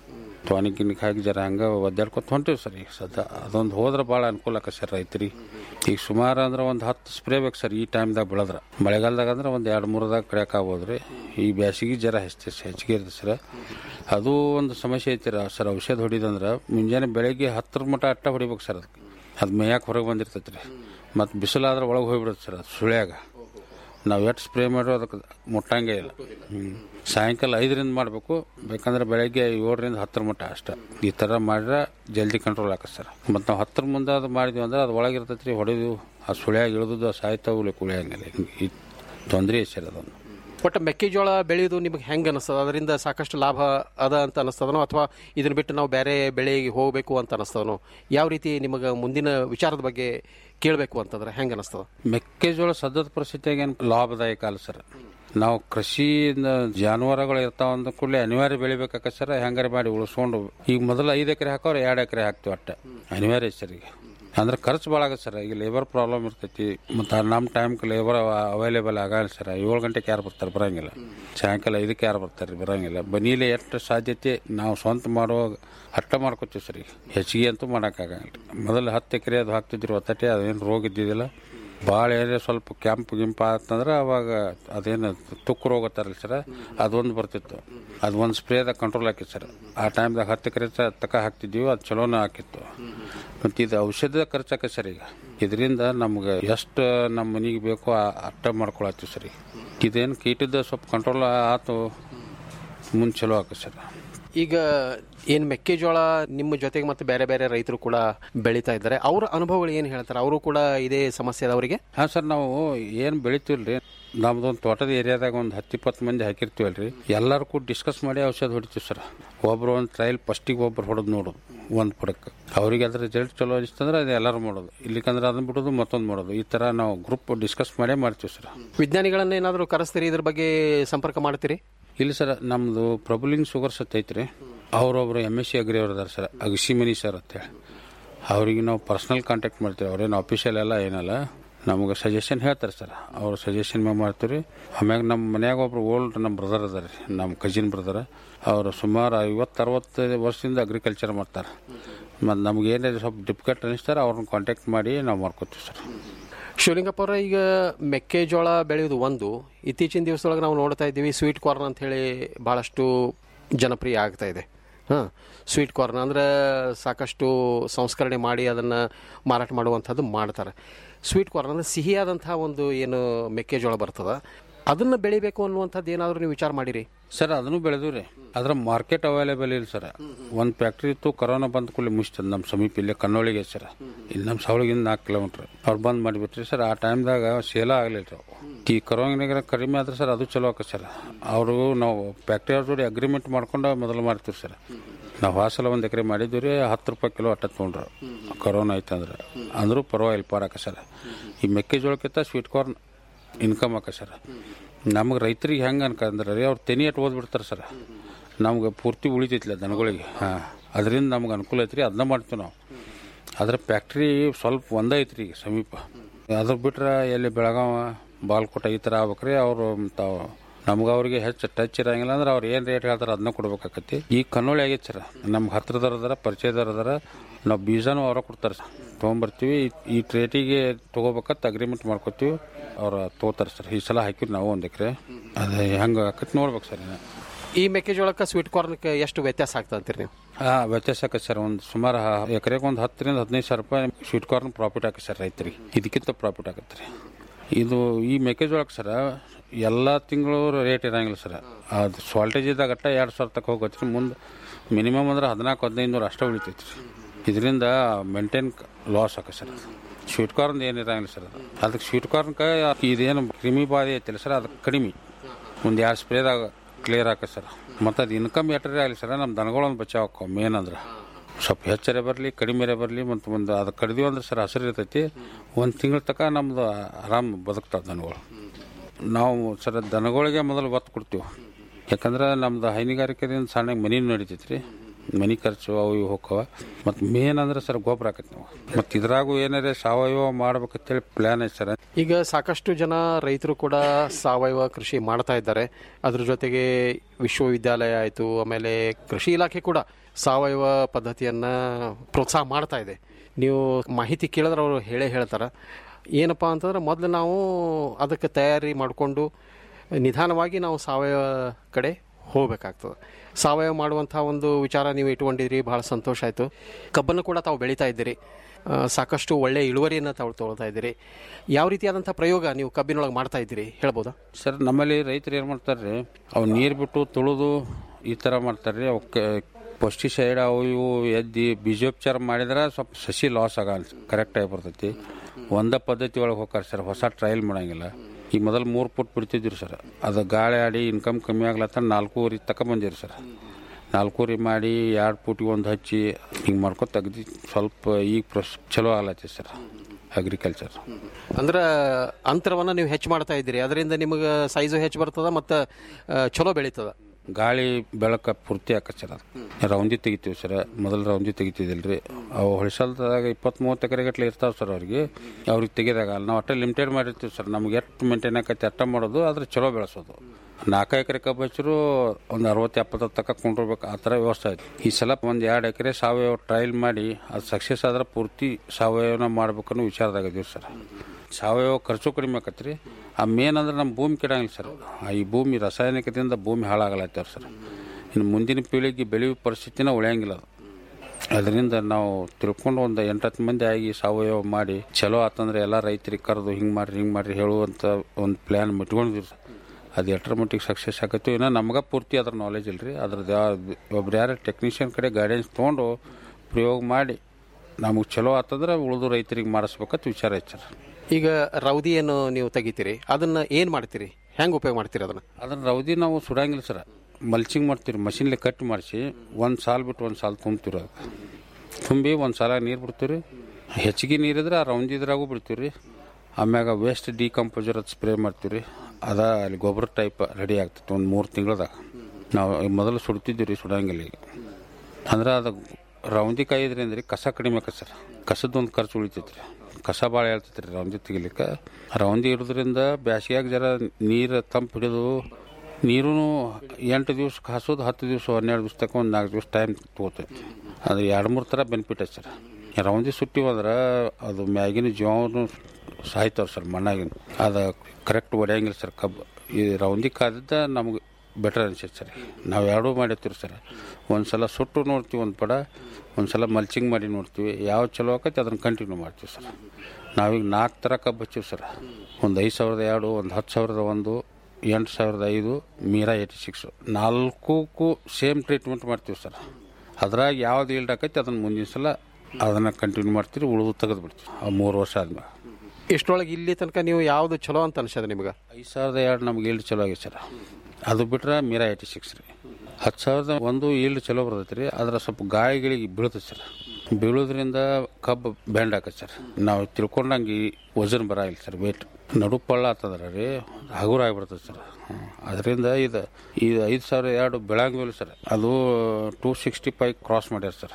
ಟಾನಿಕ್ ಗಿನಿಕ್ ಹಾಕಿ ಜರ ಹಂಗೆ ಒದ್ದಾಡ್ಕೊತ ಹೊಂಟೀವಿ ಸರ್ ಈಗ ಸದ್ಯ ಅದೊಂದು ಹೋದ್ರೆ ಭಾಳ ಅನುಕೂಲ ಆಕ ಸರ್ ರೈತರಿಗೆ ಈಗ ಸುಮಾರು ಅಂದ್ರೆ ಒಂದು ಹತ್ತು ಸ್ಪ್ರೇ ಬೇಕು ಸರ್ ಈ ಟೈಮ್ದಾಗ ಬೆಳೆದ್ರೆ ಮಳೆಗಾಲದಾಗ ಅಂದ್ರೆ ಒಂದು ಎರಡು ಮೂರದಾಗ ಕಡಿಯಕ್ಕೆ ಆಗ್ಬೋದು ರೀ ಈ ಬ್ಯಾಸಿಗೆ ಜರ ಹೆಚ್ಚು ಹೆಚ್ಚಿಗೆ ಇರ್ತದೆ ಸರ್ ಅದು ಒಂದು ಸಮಸ್ಯೆ ಐತಿ ರ- ಸರ್ ಔಷಧ ಹೊಡಿದಂದ್ರೆ ಮುಂಜಾನೆ ಬೆಳಗ್ಗೆ ಹತ್ತರ ಮಟ್ಟ ಅಟ್ಟ ಹೊಡಿಬೇಕು ಸರ್ ಅದಕ್ಕೆ ಅದು ಮೇಯಕ್ಕೆ ಹೊರಗೆ ಬಂದಿರ್ತೈತೆ ರೀ ಮತ್ತು ಬಿಸಿಲಾದ್ರೆ ಒಳಗೆ ಹೋಗ್ಬಿಡುತ್ತೆ ಸರ್ ಅದು ಸುಳ್ಯಾಗ ನಾವು ಎಷ್ಟು ಸ್ಪ್ರೇ ಮಾಡಿರೋ ಅದಕ್ಕೆ ಮುಟ್ಟಂಗೆ ಇಲ್ಲ ಹ್ಮ್. ಸಾಯಂಕಾಲ ಐದರಿಂದ ಮಾಡಬೇಕು ಬೇಕಂದ್ರೆ ಬೆಳಗ್ಗೆ ಏಳರಿಂದ ಹತ್ತರ ಮಟ್ಟ ಅಷ್ಟೇ ಈ ಥರ ಮಾಡಿದ್ರೆ ಜಲ್ದಿ ಕಂಟ್ರೋಲ್ ಆಕತ್ತೆ ಸರ್ ಮತ್ತು ನಾವು ಹತ್ತರ ಮುಂದೆ ಅದು ಮಾಡಿದ್ವಿ ಅಂದ್ರೆ ಅದು ಒಳಗಿರ್ತೈತೆ ರೀ ಹೊಡೆದು ಆ ಸುಳ್ಯಾಗ ಇಳಿದು ಸಾಯ್ತಾವು ಕುಳಿಯಂಗಿಲ್ಲ ಹಿಂಗೆ ಈ ತೊಂದರೆ ಐತೆ ಸರ್ ಅದೊಂದು ಒಟ್ಟು ಮೆಕ್ಕೆಜೋಳ ಬೆಳೆಯೋದು ನಿಮಗೆ ಹೆಂಗೆ ಅನಿಸ್ತದ ಅದರಿಂದ ಸಾಕಷ್ಟು ಲಾಭ ಅದ ಅಂತ ಅನಿಸ್ತದನೋ ಅಥವಾ ಇದನ್ನ ಬಿಟ್ಟು ನಾವು ಬೇರೆ ಬೆಳೆಗೆ ಹೋಗಬೇಕು ಅಂತ ಅನಿಸ್ತದನೋ ಯಾವ ರೀತಿ ನಿಮಗೆ ಮುಂದಿನ ವಿಚಾರದ ಬಗ್ಗೆ ಕೇಳಬೇಕು ಅಂತಂದ್ರೆ ಹೆಂಗೆ ಅನಿಸ್ತದ ಮೆಕ್ಕೆಜೋಳ ಸದ್ಯದ ಪರಿಸ್ಥಿತಿಯಾಗ ಏನು ಲಾಭದಾಯಕ ಅಲ್ಲ ಸರ್ ನಾವು ಕೃಷಿಯಿಂದ ಜಾನುವಾರುಗಳು ಇರ್ತಾವ ಅಂದ ಕೂಡಲೇ ಅನಿವಾರ್ಯ ಬೆಳಿಬೇಕಾಕ ಸರ್ ಹೆಂಗಾರೆ ಮಾಡಿ ಉಳಿಸ್ಕೊಂಡು ಈಗ ಮೊದಲು ಐದು ಎಕರೆ ಹಾಕೋರು ಎರಡು ಎಕರೆ ಹಾಕ್ತೀವಿ ಅಟ್ಟೆ ಅನಿವಾರ್ಯ ಸರ್ ಈಗ ಅಂದ್ರೆ ಖರ್ಚು ಭಾಳ ಆಗತ್ತೆ ಸರ್ ಈಗ ಲೇಬರ್ ಪ್ರಾಬ್ಲಮ್ ಇರ್ತೈತಿ ಮತ್ತು ನಮ್ಮ ಟೈಮ್ಗೆ ಲೇಬರ್ ಅವೈಲೇಬಲ್ ಆಗಲ್ಲ ಸರ್ ಏಳು ಗಂಟೆಗೆ ಯಾರು ಬರ್ತಾರೆ ಬರಂಗಿಲ್ಲ ಸಾಯಂಕಾಲ ಇದಕ್ಕೆ ಯಾರು ಬರ್ತಾರೆ ಬರಂಗಿಲ್ಲ ಬನೀಲೆ ಎಷ್ಟು ಸಾಧ್ಯತೆ ನಾವು ಸ್ವಂತ ಮಾಡೋ ಅಟ್ಟ ಮಾಡ್ಕೋತೀವಿ ಸರ್ ಈಗ ಹೆಚ್ಚಿಗೆ ಅಂತೂ ಮಾಡೋಕ್ಕಾಗಂಗಿಲ್ಲ ಮೊದಲು ಹತ್ತು ಎಕರೆ ಅದು ಹಾಕ್ತಿದ್ರು ಒತ್ತಟ್ಟೆ ಅದೇನು ರೋಗ ಇದ್ದಿದ್ದಿಲ್ಲ ಭಾಳ ಏನೇ ಸ್ವಲ್ಪ ಕ್ಯಾಂಪ್ ಗಿಂಪ್ ಆತಂದ್ರೆ ಅವಾಗ ಅದೇನು ತುಕ್ಕು ರೋಗ ಅಂತಾರಲ್ಲ ಸರ್ ಅದೊಂದು ಬರ್ತಿತ್ತು ಅದು ಒಂದು ಸ್ಪ್ರೇದಾಗ ಕಂಟ್ರೋಲ್ ಹಾಕಿತ್ತು ಸರ್ ಆ ಟೈಮ್ದಾಗ ಹತ್ತು ಎಕರೆ ತಕ ಹಾಕ್ತಿದ್ವಿ ಅದು ಚಲೋನ ಹಾಕಿತ್ತು ಮತ್ತು ಇದು ಔಷಧ ಖರ್ಚಾಕ ಸರ್ ಈಗ ಇದರಿಂದ ನಮ್ಗೆ ಎಷ್ಟು ನಮ್ಮ ಮನೆಗೆ ಬೇಕೋ ಆ ಅಟ್ಟ ಮಾಡ್ಕೊಳತ್ತೀವಿ ಸರ್ ಈಗ ಇದೇನು ಕೀಟದ ಸ್ವಲ್ಪ ಕಂಟ್ರೋಲ್ ಆತು ಮುಂದೆ ಚಲೋ ಆಕ ಸರ್ ಈಗ ಏನು ಮೆಕ್ಕೆಜೋಳ ನಿಮ್ಮ ಜೊತೆಗೆ ಮತ್ತೆ ಬೇರೆ ಬೇರೆ ರೈತರು ಕೂಡ ಬೆಳೀತಾ ಇದ್ದಾರೆ ಅವರ ಅನುಭವಗಳು ಏನು ಹೇಳ್ತಾರೆ ಅವರು ಕೂಡ ಇದೇ ಸಮಸ್ಯೆ ಅದ ಅವರಿಗೆ ಹಾಂ ಸರ್ ನಾವು ಏನು ಬೆಳಿತೀವಲ್ರಿ ನಮ್ದೊಂದು ತೋಟದ ಏರಿಯಾದಾಗ ಒಂದು ಹತ್ತು ಇಪ್ಪತ್ತು ಮಂದಿ ಹಾಕಿರ್ತೀವಲ್ರಿ ಎಲ್ಲರೂ ಕೂಡ ಡಿಸ್ಕಸ್ ಮಾಡಿ ಔಷಧ ಹೊಡಿತೀವಿ ಸರ್ ಒಬ್ರು ಒಂದು ಟ್ರಯಲ್ ಫಸ್ಟಿಗೆ ಒಬ್ರು ಹೊಡೆದು ನೋಡೋದು ಒಂದು ಪಡಕ್ಕೆ ಅವ್ರಿಗೆ ಅದ್ರ ರಿಸಲ್ಟ್ ಚಲೋ ಅನಿಸ್ತಂದ್ರೆ ಅದು ಎಲ್ಲರೂ ಮಾಡೋದು ಇಲ್ಲಿಕಂದ್ರೆ ಅದನ್ನ ಬಿಡೋದು ಮತ್ತೊಂದು ಮಾಡೋದು ಈ ಥರ ನಾವು ಗ್ರೂಪ್ ಡಿಸ್ಕಸ್ ಮಾಡೇ ಮಾಡ್ತೀವಿ ಸರ್ ವಿಜ್ಞಾನಿಗಳನ್ನ ಏನಾದರೂ ಕರೆಸ್ತೀರಿ ಇದ್ರ ಬಗ್ಗೆ ಸಂಪರ್ಕ ಮಾಡ್ತೀರಿ ಇಲ್ಲ ಸರ್ ನಮ್ಮದು ಪ್ರಬುಲಿಂಗ್ ಶುಗರ್ ಸತ್ ಐತ್ರಿ ಅವರೊಬ್ರು ಎಮ್ ಎಸ್ ಸಿ ಅಗ್ರಿ ಅವ್ರು ಅದಾರ ಸರ್ ಅಗಸಿಮನಿ ಸರ್ ಅಂತೇಳಿ ಅವ್ರಿಗೆ ನಾವು ಪರ್ಸ್ನಲ್ ಕಾಂಟ್ಯಾಕ್ಟ್ ಮಾಡ್ತೀವಿ ಅವ್ರೇನು ಅಫಿಷಿಯಲ್ ಎಲ್ಲ ಏನಲ್ಲ ನಮಗೆ ಸಜೆಷನ್ ಹೇಳ್ತಾರೆ ಸರ್ ಅವ್ರ ಸಜೆಷನ್ ಮ್ಯಾಗ ಮಾಡ್ತೀವಿ ರೀ ಆಮ್ಯಾಗ ನಮ್ಮ ಮನ್ಯಾಗ ಒಬ್ರು ಓಲ್ಡ್ ನಮ್ಮ ಬ್ರದರ್ ಅದಾರ ರೀ ನಮ್ಮ ಕಜಿನ್ ಬ್ರದರ್ ಅವರು ಸುಮಾರು ಐವತ್ತು ಅರವತ್ತು ವರ್ಷದಿಂದ ಅಗ್ರಿಕಲ್ಚರ್ ಮಾಡ್ತಾರೆ ಮತ್ತು ನಮ್ಗೆ ಏನಾದ್ರು ಸ್ವಲ್ಪ ಡಿಫಿಕಲ್ಟ್ ಅನಿಸ್ತಾರೆ ಅವ್ರನ್ನ ಕಾಂಟ್ಯಾಕ್ಟ್ ಮಾಡಿ ನಾವು ಮಾಡ್ಕೋತೀವಿ ಸರ್ ಶಿವಲಿಂಗಪ್ಪ ಅವರ ಈಗ ಮೆಕ್ಕೆಜೋಳ ಬೆಳೆಯೋದು ಒಂದು ಇತ್ತೀಚಿನ ದಿವಸದೊಳಗೆ ನಾವು ನೋಡ್ತಾ ಇದ್ದೀವಿ ಸ್ವೀಟ್ ಕಾರ್ನ್ ಅಂತ ಹೇಳಿ ಬಹಳಷ್ಟು ಜನಪ್ರಿಯ ಆಗ್ತಾ ಇದೆ ಹಾಂ ಸ್ವೀಟ್ ಕಾರ್ನ್ ಅಂದರೆ ಸಾಕಷ್ಟು ಸಂಸ್ಕರಣೆ ಮಾಡಿ ಅದನ್ನು ಮಾರಾಟ ಮಾಡುವಂಥದ್ದು ಮಾಡ್ತಾರೆ ಸ್ವೀಟ್ ಕಾರ್ನ್ ಅಂದರೆ ಸಿಹಿಯಾದಂತಹ ಒಂದು ಏನು ಮೆಕ್ಕೆಜೋಳ ಬರ್ತದ ಅದನ್ನು ಬೆಳಿಬೇಕು ಅನ್ನುವಂಥದ್ದು ಏನಾದರೂ ನೀವು ವಿಚಾರ ಮಾಡಿರಿ ಸರ್ ಅದನ್ನು ಬೆಳೆದು ರೀ ಅದ್ರ ಮಾರ್ಕೆಟ್ ಅವೈಲೇಬಲ್ ಇಲ್ಲ ಸರ್ ಒಂದು ಫ್ಯಾಕ್ಟ್ರಿ ಇತ್ತು ಕರೋನಾ ಬಂದ ಕೂಡಲೇ ಮುಗಿಸ್ತದ ನಮ್ಮ ಸಮೀಪ ಇಲ್ಲೇ ಕನ್ನೋಳಿಗೆ ಸರ್ ಇಲ್ಲಿ ನಮ್ಮ ಸವಳಿಗಿಂದ ನಾಲ್ಕು ಕಿಲೋಮೀಟ್ರ್ ಅವ್ರು ಬಂದ್ ಮಾಡಿಬಿಟ್ರಿ ಸರ್ ಆ ಟೈಮ್ದಾಗ ಸೇಲ ಆಗಲಿಲ್ಲ ರೀ ಅವು. ಈ ಕರೋನಾಗ ಕಡಿಮೆ ಆದ್ರೆ ಸರ್ ಅದು ಚಲೋ ಆಕ ಸರ್ ಅವರು ನಾವು ಫ್ಯಾಕ್ಟ್ರಿ ಅವ್ರ ಜೋಡಿ ಅಗ್ರಿಮೆಂಟ್ ಮಾಡ್ಕೊಂಡು ಮೊದಲು ಮಾಡ್ತೀವಿ ಸರ್ ನಾವು ಹಾಸಲ ಒಂದು ಎಕರೆ ಮಾಡಿದ್ವಿ ರೀ ಹತ್ತು ರೂಪಾಯಿ ಕಿಲೋ ಅಟ್ಟ ತೊಗೊಂಡ್ರು ಕರೋನಾ ಐತಂದ್ರೆ ಅಂದರೂ ಪರವಾಗಿಲ್ಲ ಪಾರಾಕ ಸರ್ ಈ ಮೆಕ್ಕೆಜೋಳಕ್ಕಿಂತ ಸ್ವೀಟ್ ಕಾರ್ನ್ ಇನ್ಕಮ್ ಆಕ ಸರ್ ನಮಗೆ ರೈತರಿಗೆ ಹೆಂಗೆ ಅನ್ಕಂದ್ರೆ ರೀ ಅವ್ರು ತೆನಿ ಅಟ್ ಓದ್ಬಿಡ್ತಾರೆ ಸರ್ ನಮ್ಗೆ ಪೂರ್ತಿ ಉಳಿತೈತಿಲ್ಲ ದನಗಳಿಗೆ ಹಾಂ ಅದರಿಂದ ನಮ್ಗೆ ಅನುಕೂಲ ಐತ್ರಿ ಅದನ್ನ ಮಾಡ್ತೀವಿ ನಾವು ಅದ್ರ ಫ್ಯಾಕ್ಟ್ರಿ ಸ್ವಲ್ಪ ಒಂದೇ ಐತ್ರಿ ಈಗ ಸಮೀಪ ಅದ್ರ ಬಿಟ್ರೆ ಎಲ್ಲಿ ಬೆಳಗಾವ ಬಾಲ್ಕೋಟ ಈ ಥರ ಆಗ್ಬೇಕ್ರಿ ಅವರು ತಾವು ನಮ್ಗೆ ಅವ್ರಿಗೆ ಹೆಚ್ಚು ಟಚ್ ಇರಂಗಿಲ್ಲ ಅಂದ್ರೆ ಅವ್ರು ಏನು ರೇಟ್ ಹೇಳ್ತಾರೆ ಅದನ್ನ ಕೊಡ್ಬೇಕಾಕತಿ ಈಗ ಕನ್ನೋಳಿ ಆಗೈತೆ ಸರ್ ನಮ್ಗೆ ಹತ್ರದವ್ರ ಅದಾರ ಪರಿಚಯದವ್ರ ಅದಾರ ನಾವು ಬೀಜನೂ ಅವ್ರ ಕೊಡ್ತಾರೆ ಸರ್ ತೊಗೊಂಬರ್ತೀವಿ ಈ- ಈ ರೇಟಿಗೆ ತೊಗೋಬೇಕಂತ ಅಗ್ರಿಮೆಂಟ್ ಮಾಡ್ಕೊತೀವಿ ಅವ್ರು ತೊಗೋತಾರೆ ಸರ್ ಈ ಸಲ ಹಾಕಿವಿ ನಾವು ಒಂದು ಎಕರೆ ಅದು ಹೆಂಗೆ ಆಕತಿ ನೋಡ್ಬೇಕು ಸರ್ ಇನ್ನು. ಈ ಮೆಕ್ಕೆಜೋಳಕ್ಕೆ ಸ್ವೀಟ್ ಕಾರ್ನ್ಗೆ ಎಷ್ಟು ವ್ಯತ್ಯಾಸ ಆಗ್ತದೆ ಅಂತೀರಿ ನೀವು ಹಾಂ ವ್ಯತ್ಯಾಸ ಆಕತ್ತೆ ಸರ್ ಒಂದು ಸುಮಾರು ಎಕರೆಗೆ ಒಂದು ಹತ್ತರಿಂದ ಹದಿನೈದು ಸಾವಿರ ರೂಪಾಯಿ ಸ್ವೀಟ್ ಕಾರ್ನ್ ಪ್ರಾಫಿಟ್ ಆಕತ್ತೆ ಸರ್ ರೈತರಿಗೆ ಇದಕ್ಕಿಂತ ಪ್ರಾಫಿಟ್ ಆಗತ್ತೆ ರೀ ಇದು ಈ ಮೆಕ್ಕೆಜೋಳಕ್ಕೆ ಸರ್ ಎಲ್ಲ ತಿಂಗಳು ರೇಟ್ ಇರಂಗಿಲ್ಲ ಸರ್ ಅದು ಸಾಲ್ಟೇಜ್ ಇದ್ದಾಗ ಅಟ್ಟ ಎರಡು ಸಾವಿರ ತಕ್ಕ ಹೋಗತ್ತೆ ರೀ ಮುಂದೆ ಮಿನಿಮಮ್ ಅಂದ್ರೆ ಹದಿನಾಲ್ಕು ಹದಿನೈದು ನೂರು ಅಷ್ಟೇ ಉಳಿತೈತೆ ರೀ ಇದರಿಂದ ಮೇಂಟೈನ್ ಲಾಸ್ ಆಕ ಸರ್ ಅದು ಸ್ವೀಟ್ ಕಾರ್ನ್ ಏನು ಇರಂಗಿಲ್ಲ ಸರ್ ಅದು ಅದಕ್ಕೆ ಸ್ವೀಟ್ ಕಾರ್ನ್ಗೆ ಇದೇನು ಕ್ರಿಮಿ ಬಾಧೆ ಐತಿಲ್ಲ ಸರ್ ಅದಕ್ಕೆ ಕಡಿಮೆ ಒಂದು ಎರಡು ಸ್ಪ್ರೇದಾಗ ಕ್ಲಿಯರ್ ಆಕ ಸರ್ ಮತ್ತು ಅದು ಇನ್ಕಮ್ ಎಟ್ರೆ ಆಗಲಿ ಸರ್ ನಮ್ಮ ದನಗಳೊಂದು ಬಚಾವ್ ಮೇನ್ ಅಂದ್ರೆ ಸ್ವಲ್ಪ ಹೆಚ್ಚರೆ ಬರಲಿ ಕಡಿಮೆರೆ ಬರಲಿ ಮತ್ತು ಒಂದು ಅದು ಕಡಿದೀವಿ ಅಂದ್ರೆ ಸರ್ ಹಸಿರು ಇರ್ತೈತಿ ಒಂದು ತಿಂಗಳ ತನಕ ನಮ್ದು ಆರಾಮ್ ಬದುಕ್ತಾವೆ ದನಗಳು ನಾವು ಸರ್ ದನಗಳಿಗೆ ಮೊದಲು ಒತ್ತು ಕೊಡ್ತೀವಿ ಯಾಕಂದ್ರೆ ನಮ್ದು ಹೈನುಗಾರಿಕೆದಿಂದ ಸಣ್ಣ ಮನಿ ನಡಿತೈತಿ ರೀ ಮನಿ ಖರ್ಚು ಅವು ಇವು ಹೋಕ್ಕವ ಮತ್ತು ಮೇನ್ ಅಂದ್ರೆ ಸರ್ ಗೊಬ್ಬರ ಆಕತಿ ನಾವು ಮತ್ತು ಇದ್ರಾಗೂ ಏನಾರೇ ಸಾವಯವ ಮಾಡ್ಬೇಕಂತೇಳಿ ಪ್ಲ್ಯಾನ್ ಐತೆ ಸರ್ ಈಗ ಸಾಕಷ್ಟು ಜನ ರೈತರು ಕೂಡ ಸಾವಯವ ಕೃಷಿ ಮಾಡ್ತಾ ಇದ್ದಾರೆ ಅದ್ರ ಜೊತೆಗೆ ವಿಶ್ವವಿದ್ಯಾಲಯ ಆಯಿತು ಆಮೇಲೆ ಕೃಷಿ ಇಲಾಖೆ ಕೂಡ ಸಾವಯವ ಪದ್ಧತಿಯನ್ನು ಪ್ರೋತ್ಸಾಹ ಮಾಡ್ತಾ ಇದೆ ನೀವು ಮಾಹಿತಿ ಕೇಳಿದ್ರೆ ಅವರು ಹೇಳೇ ಹೇಳ್ತಾರೆ ಏನಪ್ಪ ಅಂತಂದ್ರೆ ಮೊದಲು ನಾವು ಅದಕ್ಕೆ ತಯಾರಿ ಮಾಡಿಕೊಂಡು ನಿಧಾನವಾಗಿ ನಾವು ಸಾವಯವ ಕಡೆ ಹೋಗಬೇಕಾಗ್ತದೆ ಸಾವಯವ ಮಾಡುವಂಥ ಒಂದು ವಿಚಾರ ನೀವು ಇಟ್ಕೊಂಡಿದ್ರಿ ಭಾಳ ಸಂತೋಷ ಆಯಿತು ಕಬ್ಬನ್ನು ಕೂಡ ತಾವು ಬೆಳೀತಾ ಇದ್ದೀರಿ ಆ, ಸಾಕಷ್ಟು ಒಳ್ಳೆಯ ಇಳುವರಿಯನ್ನು ತಾವು ತೊಗೊಳ್ತಾ ಇದ್ದೀರಿ ಯಾವ ರೀತಿಯಾದಂಥ ಪ್ರಯೋಗ ನೀವು ಕಬ್ಬಿನೊಳಗೆ ಮಾಡ್ತಾ ಇದ್ದೀರಿ ಹೇಳ್ಬೋದಾ ಸರ್ ನಮ್ಮಲ್ಲಿ ರೈತರು ಏನು ಮಾಡ್ತಾರೆ ರೀ ಅವು ನೀರು ಬಿಟ್ಟು ತುಳಿದು ಈ ಥರ ಮಾಡ್ತಾರೆ ರೀ ಅವಕ್ಕೆ ಪೆಸ್ಟಿಸೈಡ್ ಅವು ಇವು ಎದ್ದಿ ಬೀಜೋಪಚಾರ ಮಾಡಿದ್ರೆ ಸ್ವಲ್ಪ ಸಸಿ ಲಾಸ್ ಆಗಲ್ಲ ಕರೆಕ್ಟಾಗಿ ಬರ್ತೈತಿ ಒಂದ ಪದ್ಧತಿ ಒಳಗೆ ಹೋಗ್ತಾರೆ ಸರ್ ಹೊಸ ಟ್ರಯಲ್ ಮಾಡಂಗಿಲ್ಲ ಈಗ ಮೊದಲು ಮೂರು ಫುಟ್ ಬಿಡ್ತಿದ್ವಿ ಸರ್ ಅದು ಗಾಳಿ ಆಡಿ ಇನ್ಕಮ್ ಕಮ್ಮಿ ಆಗ್ಲತ್ತ ನಾಲ್ಕೂವರೆ ತಕ ಬಂದಿರಿ ಸರ್ ನಾಲ್ಕೂವರೆ ಮಾಡಿ ಎರಡು ಫುಟಿಗೆ ಒಂದು ಹಚ್ಚಿ ಹಿಂಗೆ ಮಾಡ್ಕೊತ ತೆಗ್ದು ಸ್ವಲ್ಪ ಈಗ ಪ್ರೊಸ್ ಚಲೋ ಆಗ್ಲತ್ತಿ ಸರ್ ಅಗ್ರಿಕಲ್ಚರ್ ಅಂದ್ರೆ ಅಂತರವನ್ನು ನೀವು ಹೆಚ್ಚು ಮಾಡ್ತಾ ಇದ್ದೀರಿ ಅದರಿಂದ ನಿಮಗೆ ಸೈಜು ಹೆಚ್ಚು ಬರ್ತದ ಮತ್ತು ಚಲೋ ಬೆಳೀತದ ಗಾಳಿ ಬೆಳಕ ಪೂರ್ತಿ ಆಕತ್ ಸರ್ ಅದು ರೌಂದಿ ತೆಗಿತೀವಿ ಸರ್ ಮೊದಲು ರೌಂದಿ ತೆಗಿತಿದ್ದಿಲ್ರಿ ಅವು ಹೊಳಿಸಲ್ದಾಗ ಇಪ್ಪತ್ತು ಮೂವತ್ತು ಎಕರೆ ಗಟ್ಲೆ ಇರ್ತಾವೆ ಸರ್ ಅವ್ರಿಗೆ ಅವ್ರಿಗೆ ತೆಗಿದಾಗಲ್ಲ ನಾವು ಅಷ್ಟೇ ಲಿಮಿಟೆಡ್ ಮಾಡಿರ್ತೀವಿ ಸರ್ ನಮ್ಗೆ ಎಷ್ಟು ಮೇಂಟೈನ್ ಆಕೈತಿ ಅಟ್ಟ ಮಾಡೋದು ಆದ್ರೆ ಚಲೋ ಬೆಳೆಸೋದು ನಾಲ್ಕು ಎಕರೆ ಕಬ್ಬು ಹಚ್ಚರು ಒಂದು ಅರವತ್ತು ಎಪ್ಪತ್ತು ತಕ್ಕ ಕೊಂಡಿರ್ಬೇಕು ಆ ಥರ ವ್ಯವಸ್ಥೆ ಐತಿ ಈ ಸಲ ಒಂದು ಎರಡು ಎಕರೆ ಸಾವಯವ ಟ್ರಯಲ್ ಮಾಡಿ ಅದು ಸಕ್ಸಸ್ ಆದ್ರೆ ಪೂರ್ತಿ ಸಾವಯವನ ಮಾಡ್ಬೇಕನ್ನೋ ವಿಚಾರದಾಗಿದ್ದೀವಿ ಸರ್ ಸಾವಯವ ಖರ್ಚು ಕಡಿಮೆ ಆಕತ್ರಿ ಆ ಮೇನ್ ಅಂದ್ರೆ ನಮ್ಮ ಭೂಮಿ ಕೆಡಂಗಿಲ್ಲ ಸರ್ ಆ ಈ ಭೂಮಿ ರಾಸಾಯನಿಕದಿಂದ ಭೂಮಿ ಹಾಳಾಗಲತ್ತಾರ ಸರ್ ಇನ್ನು ಮುಂದಿನ ಪೀಳಿಗೆ ಬೆಳೆಯುವ ಪರಿಸ್ಥಿತಿನ ಉಳಿಯಂಗಿಲ್ಲ ಅದು ಅದರಿಂದ ನಾವು ತಿಳ್ಕೊಂಡು ಒಂದು ಎಂಟತ್ತು ಮಂದಿ ಆಗಿ ಸಾವಯವ ಮಾಡಿ ಚಲೋ ಆತಂದ್ರೆ ಎಲ್ಲ ರೈತರಿಗೆ ಕರೆದು ಹಿಂಗೆ ಮಾಡ್ರಿ ಹಿಂಗೆ ಮಾಡ್ರಿ ಹೇಳುವಂಥ ಒಂದು ಪ್ಲ್ಯಾನ್ ಇಟ್ಕೊಂಡಿದ್ವಿ ಸರ್ ಅದು ಎಷ್ಟರ ಮಟ್ಟಿಗೆ ಸಕ್ಸಸ್ ಆಗತ್ತೋ ಏನೋ ನಮ್ಗೆ ಪೂರ್ತಿ ಅದ್ರ ನಾಲೆಜ್ ಇಲ್ರಿ ಅದ್ರದ್ದು ಒಬ್ರು ಯಾರು ಟೆಕ್ನಿಷಿಯನ್ ಕಡೆ ಗೈಡೆನ್ಸ್ ತೊಗೊಂಡು ಪ್ರಯೋಗ ಮಾಡಿ ನಮಗೆ ಚಲೋ ಆತಂದ್ರೆ ಉಳಿದು ರೈತರಿಗೆ ಮಾಡಿಸ್ಬೇಕಂತ ವಿಚಾರ ಐತೆ ಸರ್ ಈಗ ರೌದಿಯನ್ನು ನೀವು ತೆಗಿತೀರಿ ಅದನ್ನು ಏನು ಮಾಡ್ತೀರಿ ಹೆಂಗೆ ಉಪಯೋಗ ಮಾಡ್ತೀರಿ ಅದನ್ನು ಅದನ್ನ ರೌದಿ ನಾವು ಸುಡಂಗಿಲ್ಲ ಸರ್ ಮಲ್ಚಿಂಗ್ ಮಾಡ್ತೀವಿ ಮಷಿನ್ಲೆ ಕಟ್ ಮಾಡಿಸಿ ಒಂದು ಸಾಲ್ ಬಿಟ್ಟು ಒಂದು ಸಾಲ್ ತುಂಬ್ತೀವಿ ಅದು ತುಂಬಿ ಒಂದು ಸಾಲ ನೀರು ಬಿಡ್ತೀವಿ ಹೆಚ್ಚಿಗೆ ನೀರಿದ್ರೆ ಆ ರೌಂದಿದ್ರಾಗೂ ಬಿಡ್ತೀವಿ ರೀ ಆಮ್ಯಾಗ ವೇಸ್ಟ್ ಡಿಕಂಪೋಸರ್ ಅದು ಸ್ಪ್ರೇ ಮಾಡ್ತೀವಿ ರೀ ಅದ ಅಲ್ಲಿ ಗೊಬ್ಬರ ಟೈಪ್ ರೆಡಿ ಆಗ್ತೈತೆ ಒಂದು ಮೂರು ತಿಂಗಳದಾಗ ನಾವು ಮೊದಲು ಸುಡ್ತಿದ್ದೀವಿ ರೀ ಸುಡಂಗಿಲ್ಲ ಈಗ ಅಂದ್ರೆ ಅದು ರೌಂದಿ ಕಾಯಿದ್ರಿಂದ ರೀ ಕಸ ಕಡಿಮೆ ಆಕತ್ ಸರ್ ಕಸದೊಂದು ಖರ್ಚು ಉಳಿತೈತೆ ರೀ ಕಸ ಭಾಳ ಹೇಳ್ತೈತೆ ರೀ ರೌಂದಿ ತೆಗಿಲಿಕ್ಕೆ ರೌಂದಿ ಇಡೋದ್ರಿಂದ ಬ್ಯಾಸಿಗ್ಯಾಗ ಜರ ನೀರು ತಂಪು ಹಿಡಿದು ನೀರು ಎಂಟು ದಿವ್ಸ ಕಾಸೋದು ಹತ್ತು ದಿವಸ ಹನ್ನೆರಡು ದಿವ್ಸ ತಕ್ಕ ಒಂದು ನಾಲ್ಕು ದಿವಸ ಟೈಮ್ ತೊಗೋತೈತಿ ಅದು ಎರಡು ಮೂರು ಥರ ಬೆನಿಫಿಟ್ ಐತೆ ಸರ್ ರೌಂದಿ ಸುಟ್ಟಿವಂದ್ರೆ ಅದು ಮ್ಯಾಗಿನ ಜೀವನು ಸಾಯ್ತಾವೆ ಸರ್ ಮಣ್ಣಾಗಿನ ಅದು ಕರೆಕ್ಟ್ ಹೊಡೆಯಂಗಿಲ್ಲ ಸರ್ ಕಬ್ಬು ಈ ರೌಂದಿ ಕಾದಿದ್ದ ನಮಗೆ ಬೆಟರ್ ಅನ್ಸೈತೆ ಸರ್ ನಾವು ಎರಡೂ ಮಾಡಿರ್ತೀವಿ ಸರ್ ಒಂದು ಸಲ ಸುಟ್ಟು ನೋಡ್ತೀವಿ ಒಂದು ಪಡ ಒಂದು ಸಲ ಮಲ್ಚಿಂಗ್ ಮಾಡಿ ನೋಡ್ತೀವಿ ಯಾವ ಚಲೋ ಆಕೈತೆ ಅದನ್ನು ಕಂಟಿನ್ಯೂ ಮಾಡ್ತೀವಿ ಸರ್ ನಾವೀಗ ನಾಲ್ಕು ಥರ ಕಬ್ಬು ಹಚ್ಚಿವಿ ಸರ್ ಒಂದು ಐದು ಸಾವಿರದ ಎರಡು ಒಂದು ಹತ್ತು ಸಾವಿರದ ಒಂದು ಎಂಟು ಸಾವಿರದ ಐದು ಮೀರಾ ಏಯ್ಟಿ ಸಿಕ್ಸು ನಾಲ್ಕಕ್ಕೂ ಸೇಮ್ ಟ್ರೀಟ್ಮೆಂಟ್ ಮಾಡ್ತೀವಿ ಸರ್ ಅದ್ರಾಗ ಯಾವ್ದು ಈಲ್ಡ್ ಆಕೈತೆ ಅದನ್ನು ಮುಂದಿನ ಸಲ ಅದನ್ನು ಕಂಟಿನ್ಯೂ ಮಾಡ್ತೀವಿ ಉಳಿದು ತೆಗೆದು ಬಿಡ್ತೀವಿ ಆ ಮೂರು ವರ್ಷ ಆದ್ಮೇಲೆ ಇಷ್ಟರೊಳಗೆ ಇಲ್ಲಿ ತನಕ ನೀವು ಯಾವುದು ಚಲೋ ಅಂತ ಅನ್ಸದ ನಿಮ್ಗೆ ಐದು ಸಾವಿರದ ಎರಡು ನಮ್ಗೆ ಈಲ್ಡ್ ಚಲೋ ಆಗೈತೆ ಸರ್ ಅದು ಬಿಟ್ರೆ ಮೀರಾ ಏಯ್ಟಿ ಸಿಕ್ಸ್ ರೀ ಹತ್ತು ಸಾವಿರದ ಒಂದು ಈಲ್ಡ್ ಚಲೋ ಬರ್ತೈತೆ ರೀ ಅದ್ರ ಸ್ವಲ್ಪ ಗಾಯಗಳಿಗೆ ಬೀಳ್ತೈತೆ ಸರ್ ಬೀಳೋದ್ರಿಂದ ಕಬ್ಬು ಬ್ಯಾಂಡ್ ಆಕತ್ತೆ ಸರ್ ನಾವು ತಿಳ್ಕೊಂಡಂಗೆ ಈ ವಜನ್ ಬರಾಗಿಲ್ಲ ಸರ್ ವೇಟ್ ನಡು ಪಳ್ಳ ಆಗ್ತದ್ರ ರೀ ಹಗುರ ಆಗಿಬಿಡ್ತದೆ ಸರ್ ಅದರಿಂದ ಇದು ಇದು ಐದು ಸಾವಿರ ಎರಡು ಬೆಳಂಗಿಲ್ಲ ಸರ್ ಅದು ಟೂ ಸಿಕ್ಸ್ಟಿ ಫೈವ್ ಕ್ರಾಸ್ ಮಾಡ್ಯಾರ ಸರ್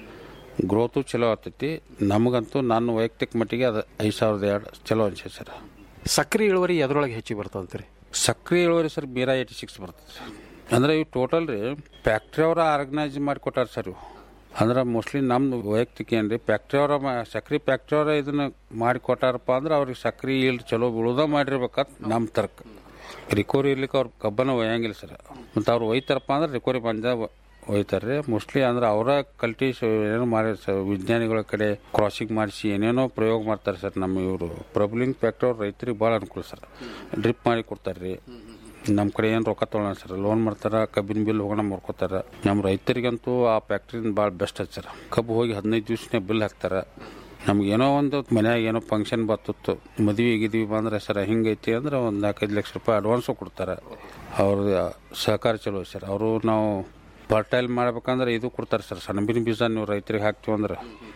ಗ್ರೋತು ಚಲೋ ಆಗ್ತೈತಿ ನಮಗಂತೂ ನನ್ನ ವೈಯಕ್ತಿಕ ಮಟ್ಟಿಗೆ ಅದು ಐದು ಸಾವಿರದ ಎರಡು ಚಲೋ ಅನ್ಸೈತೆ ಸರ್ ಸಕ್ರೆ ಇಳುವರಿ ಎದ್ರೊಳಗೆ ಹೆಚ್ಚಿಗೆ ಬರ್ತದಂತೀರಿ ಸಕ್ರೆ ಇಳುವರಿ ಸರ್ ಮೀರಾ ಏಯ್ಟಿ ಸಿಕ್ಸ್ ಬರ್ತದೆ ಸರ್ ಅಂದ್ರೆ ಇವು ಟೋಟಲ್ ರೀ ಫ್ಯಾಕ್ಟ್ರಿ ಅವರ ಆರ್ಗನೈಸ್ ಮಾಡಿಕೊಟ್ಟಾರ ಸರ್ ಇವು ಅಂದ್ರೆ ಮೋಸ್ಟ್ಲಿ ನಮ್ದು ವೈಯಕ್ತಿಕ ಏನ್ರಿ ಫ್ಯಾಕ್ಟ್ರಿ ಅವರ ಸಕ್ರೆ ಫ್ಯಾಕ್ಟ್ರಿ ಅವರ ಇದನ್ನ ಮಾಡಿಕೊಟ್ಟಾರಪ್ಪ ಅಂದ್ರೆ ಅವ್ರಿಗೆ ಸಕ್ರೆ ಇಲ್ಲಿ ಚಲೋ ಬೀಳೋದ ಮಾಡಿರ್ಬೇಕಂತ ನಮ್ಮ ತರ್ಕ ರಿಕವರಿ ಇರ್ಲಿಕ್ಕೆ ಅವ್ರ ಕಬ್ಬನ ಒಯ್ಯಂಗಿಲ್ಲ ಸರ್ ಮತ್ತು ಅವ್ರು ಒಯ್ತಾರಪ್ಪ ಅಂದ್ರೆ ರಿಕವರಿ ಬಂದ ಒಯ್ತಾರೆ ರೀ ಮೋಸ್ಟ್ಲಿ ಅಂದ್ರೆ ಅವರ ಕಲ್ಟಿ ಏನೋ ಮಾಡಿ ಸರ್ ವಿಜ್ಞಾನಿಗಳ ಕಡೆ ಕ್ರಾಸಿಂಗ್ ಮಾಡಿಸಿ ಏನೇನೋ ಪ್ರಯೋಗ ಮಾಡ್ತಾರೆ ಸರ್ ನಮ್ಮ ಇವರು ಪ್ರಬ್ಲಿಂಗ್ ಫ್ಯಾಕ್ಟ್ರಿ ಅವ್ರು ರೈತರಿಗೆ ಭಾಳ ಅನುಕೂಲ ಸರ್ ಡ್ರಿಪ್ ಮಾಡಿ ಕೊಡ್ತಾರೆ ರೀ ನಮ್ಮ ಕಡೆ ಏನು ರೊಕ್ಕ ತೊಗೊಳ ಸರ್ ಲೋನ್ ಮಾಡ್ತಾರ ಕಬ್ಬಿನ ಬಿಲ್ ಹೋಗೋಣ ಮಾಡ್ಕೋತಾರ ನಮ್ಮ ರೈತರಿಗಂತೂ ಆ ಫ್ಯಾಕ್ಟ್ರಿನ ಭಾಳ ಬೆಸ್ಟ್ ಐತೆ ಸರ್ ಕಬ್ಬು ಹೋಗಿ ಹದಿನೈದು ದಿವ್ಸನೇ ಬಿಲ್ ಹಾಕ್ತಾರ ನಮ್ಗೆ ಏನೋ ಒಂದು ಮನ್ಯಾಗ ಏನೋ ಫಂಕ್ಷನ್ ಬತ್ತಿತ್ತು ಮದುವೆ ಗಿದ್ವಿ ಬಂದ್ರೆ ಸರ್ ಹಿಂಗೈತಿ ಅಂದ್ರೆ ಒಂದು ನಾಲ್ಕೈದು ಲಕ್ಷ ರೂಪಾಯಿ ಅಡ್ವಾನ್ಸು ಕೊಡ್ತಾರೆ ಅವ್ರ ಸಹಕಾರ ಚಲೋ ಸರ್ ಅವರು ನಾವು ಫರ್ಟೈಲ್ ಮಾಡ್ಬೇಕಂದ್ರೆ ಇದು ಕೊಡ್ತಾರೆ ಸರ್ ಸಣ್ಣಬಿನ ಬೀಜ ನೀವು ರೈತರಿಗೆ ಹಾಕ್ತೀವಿ ಅಂದ್ರೆ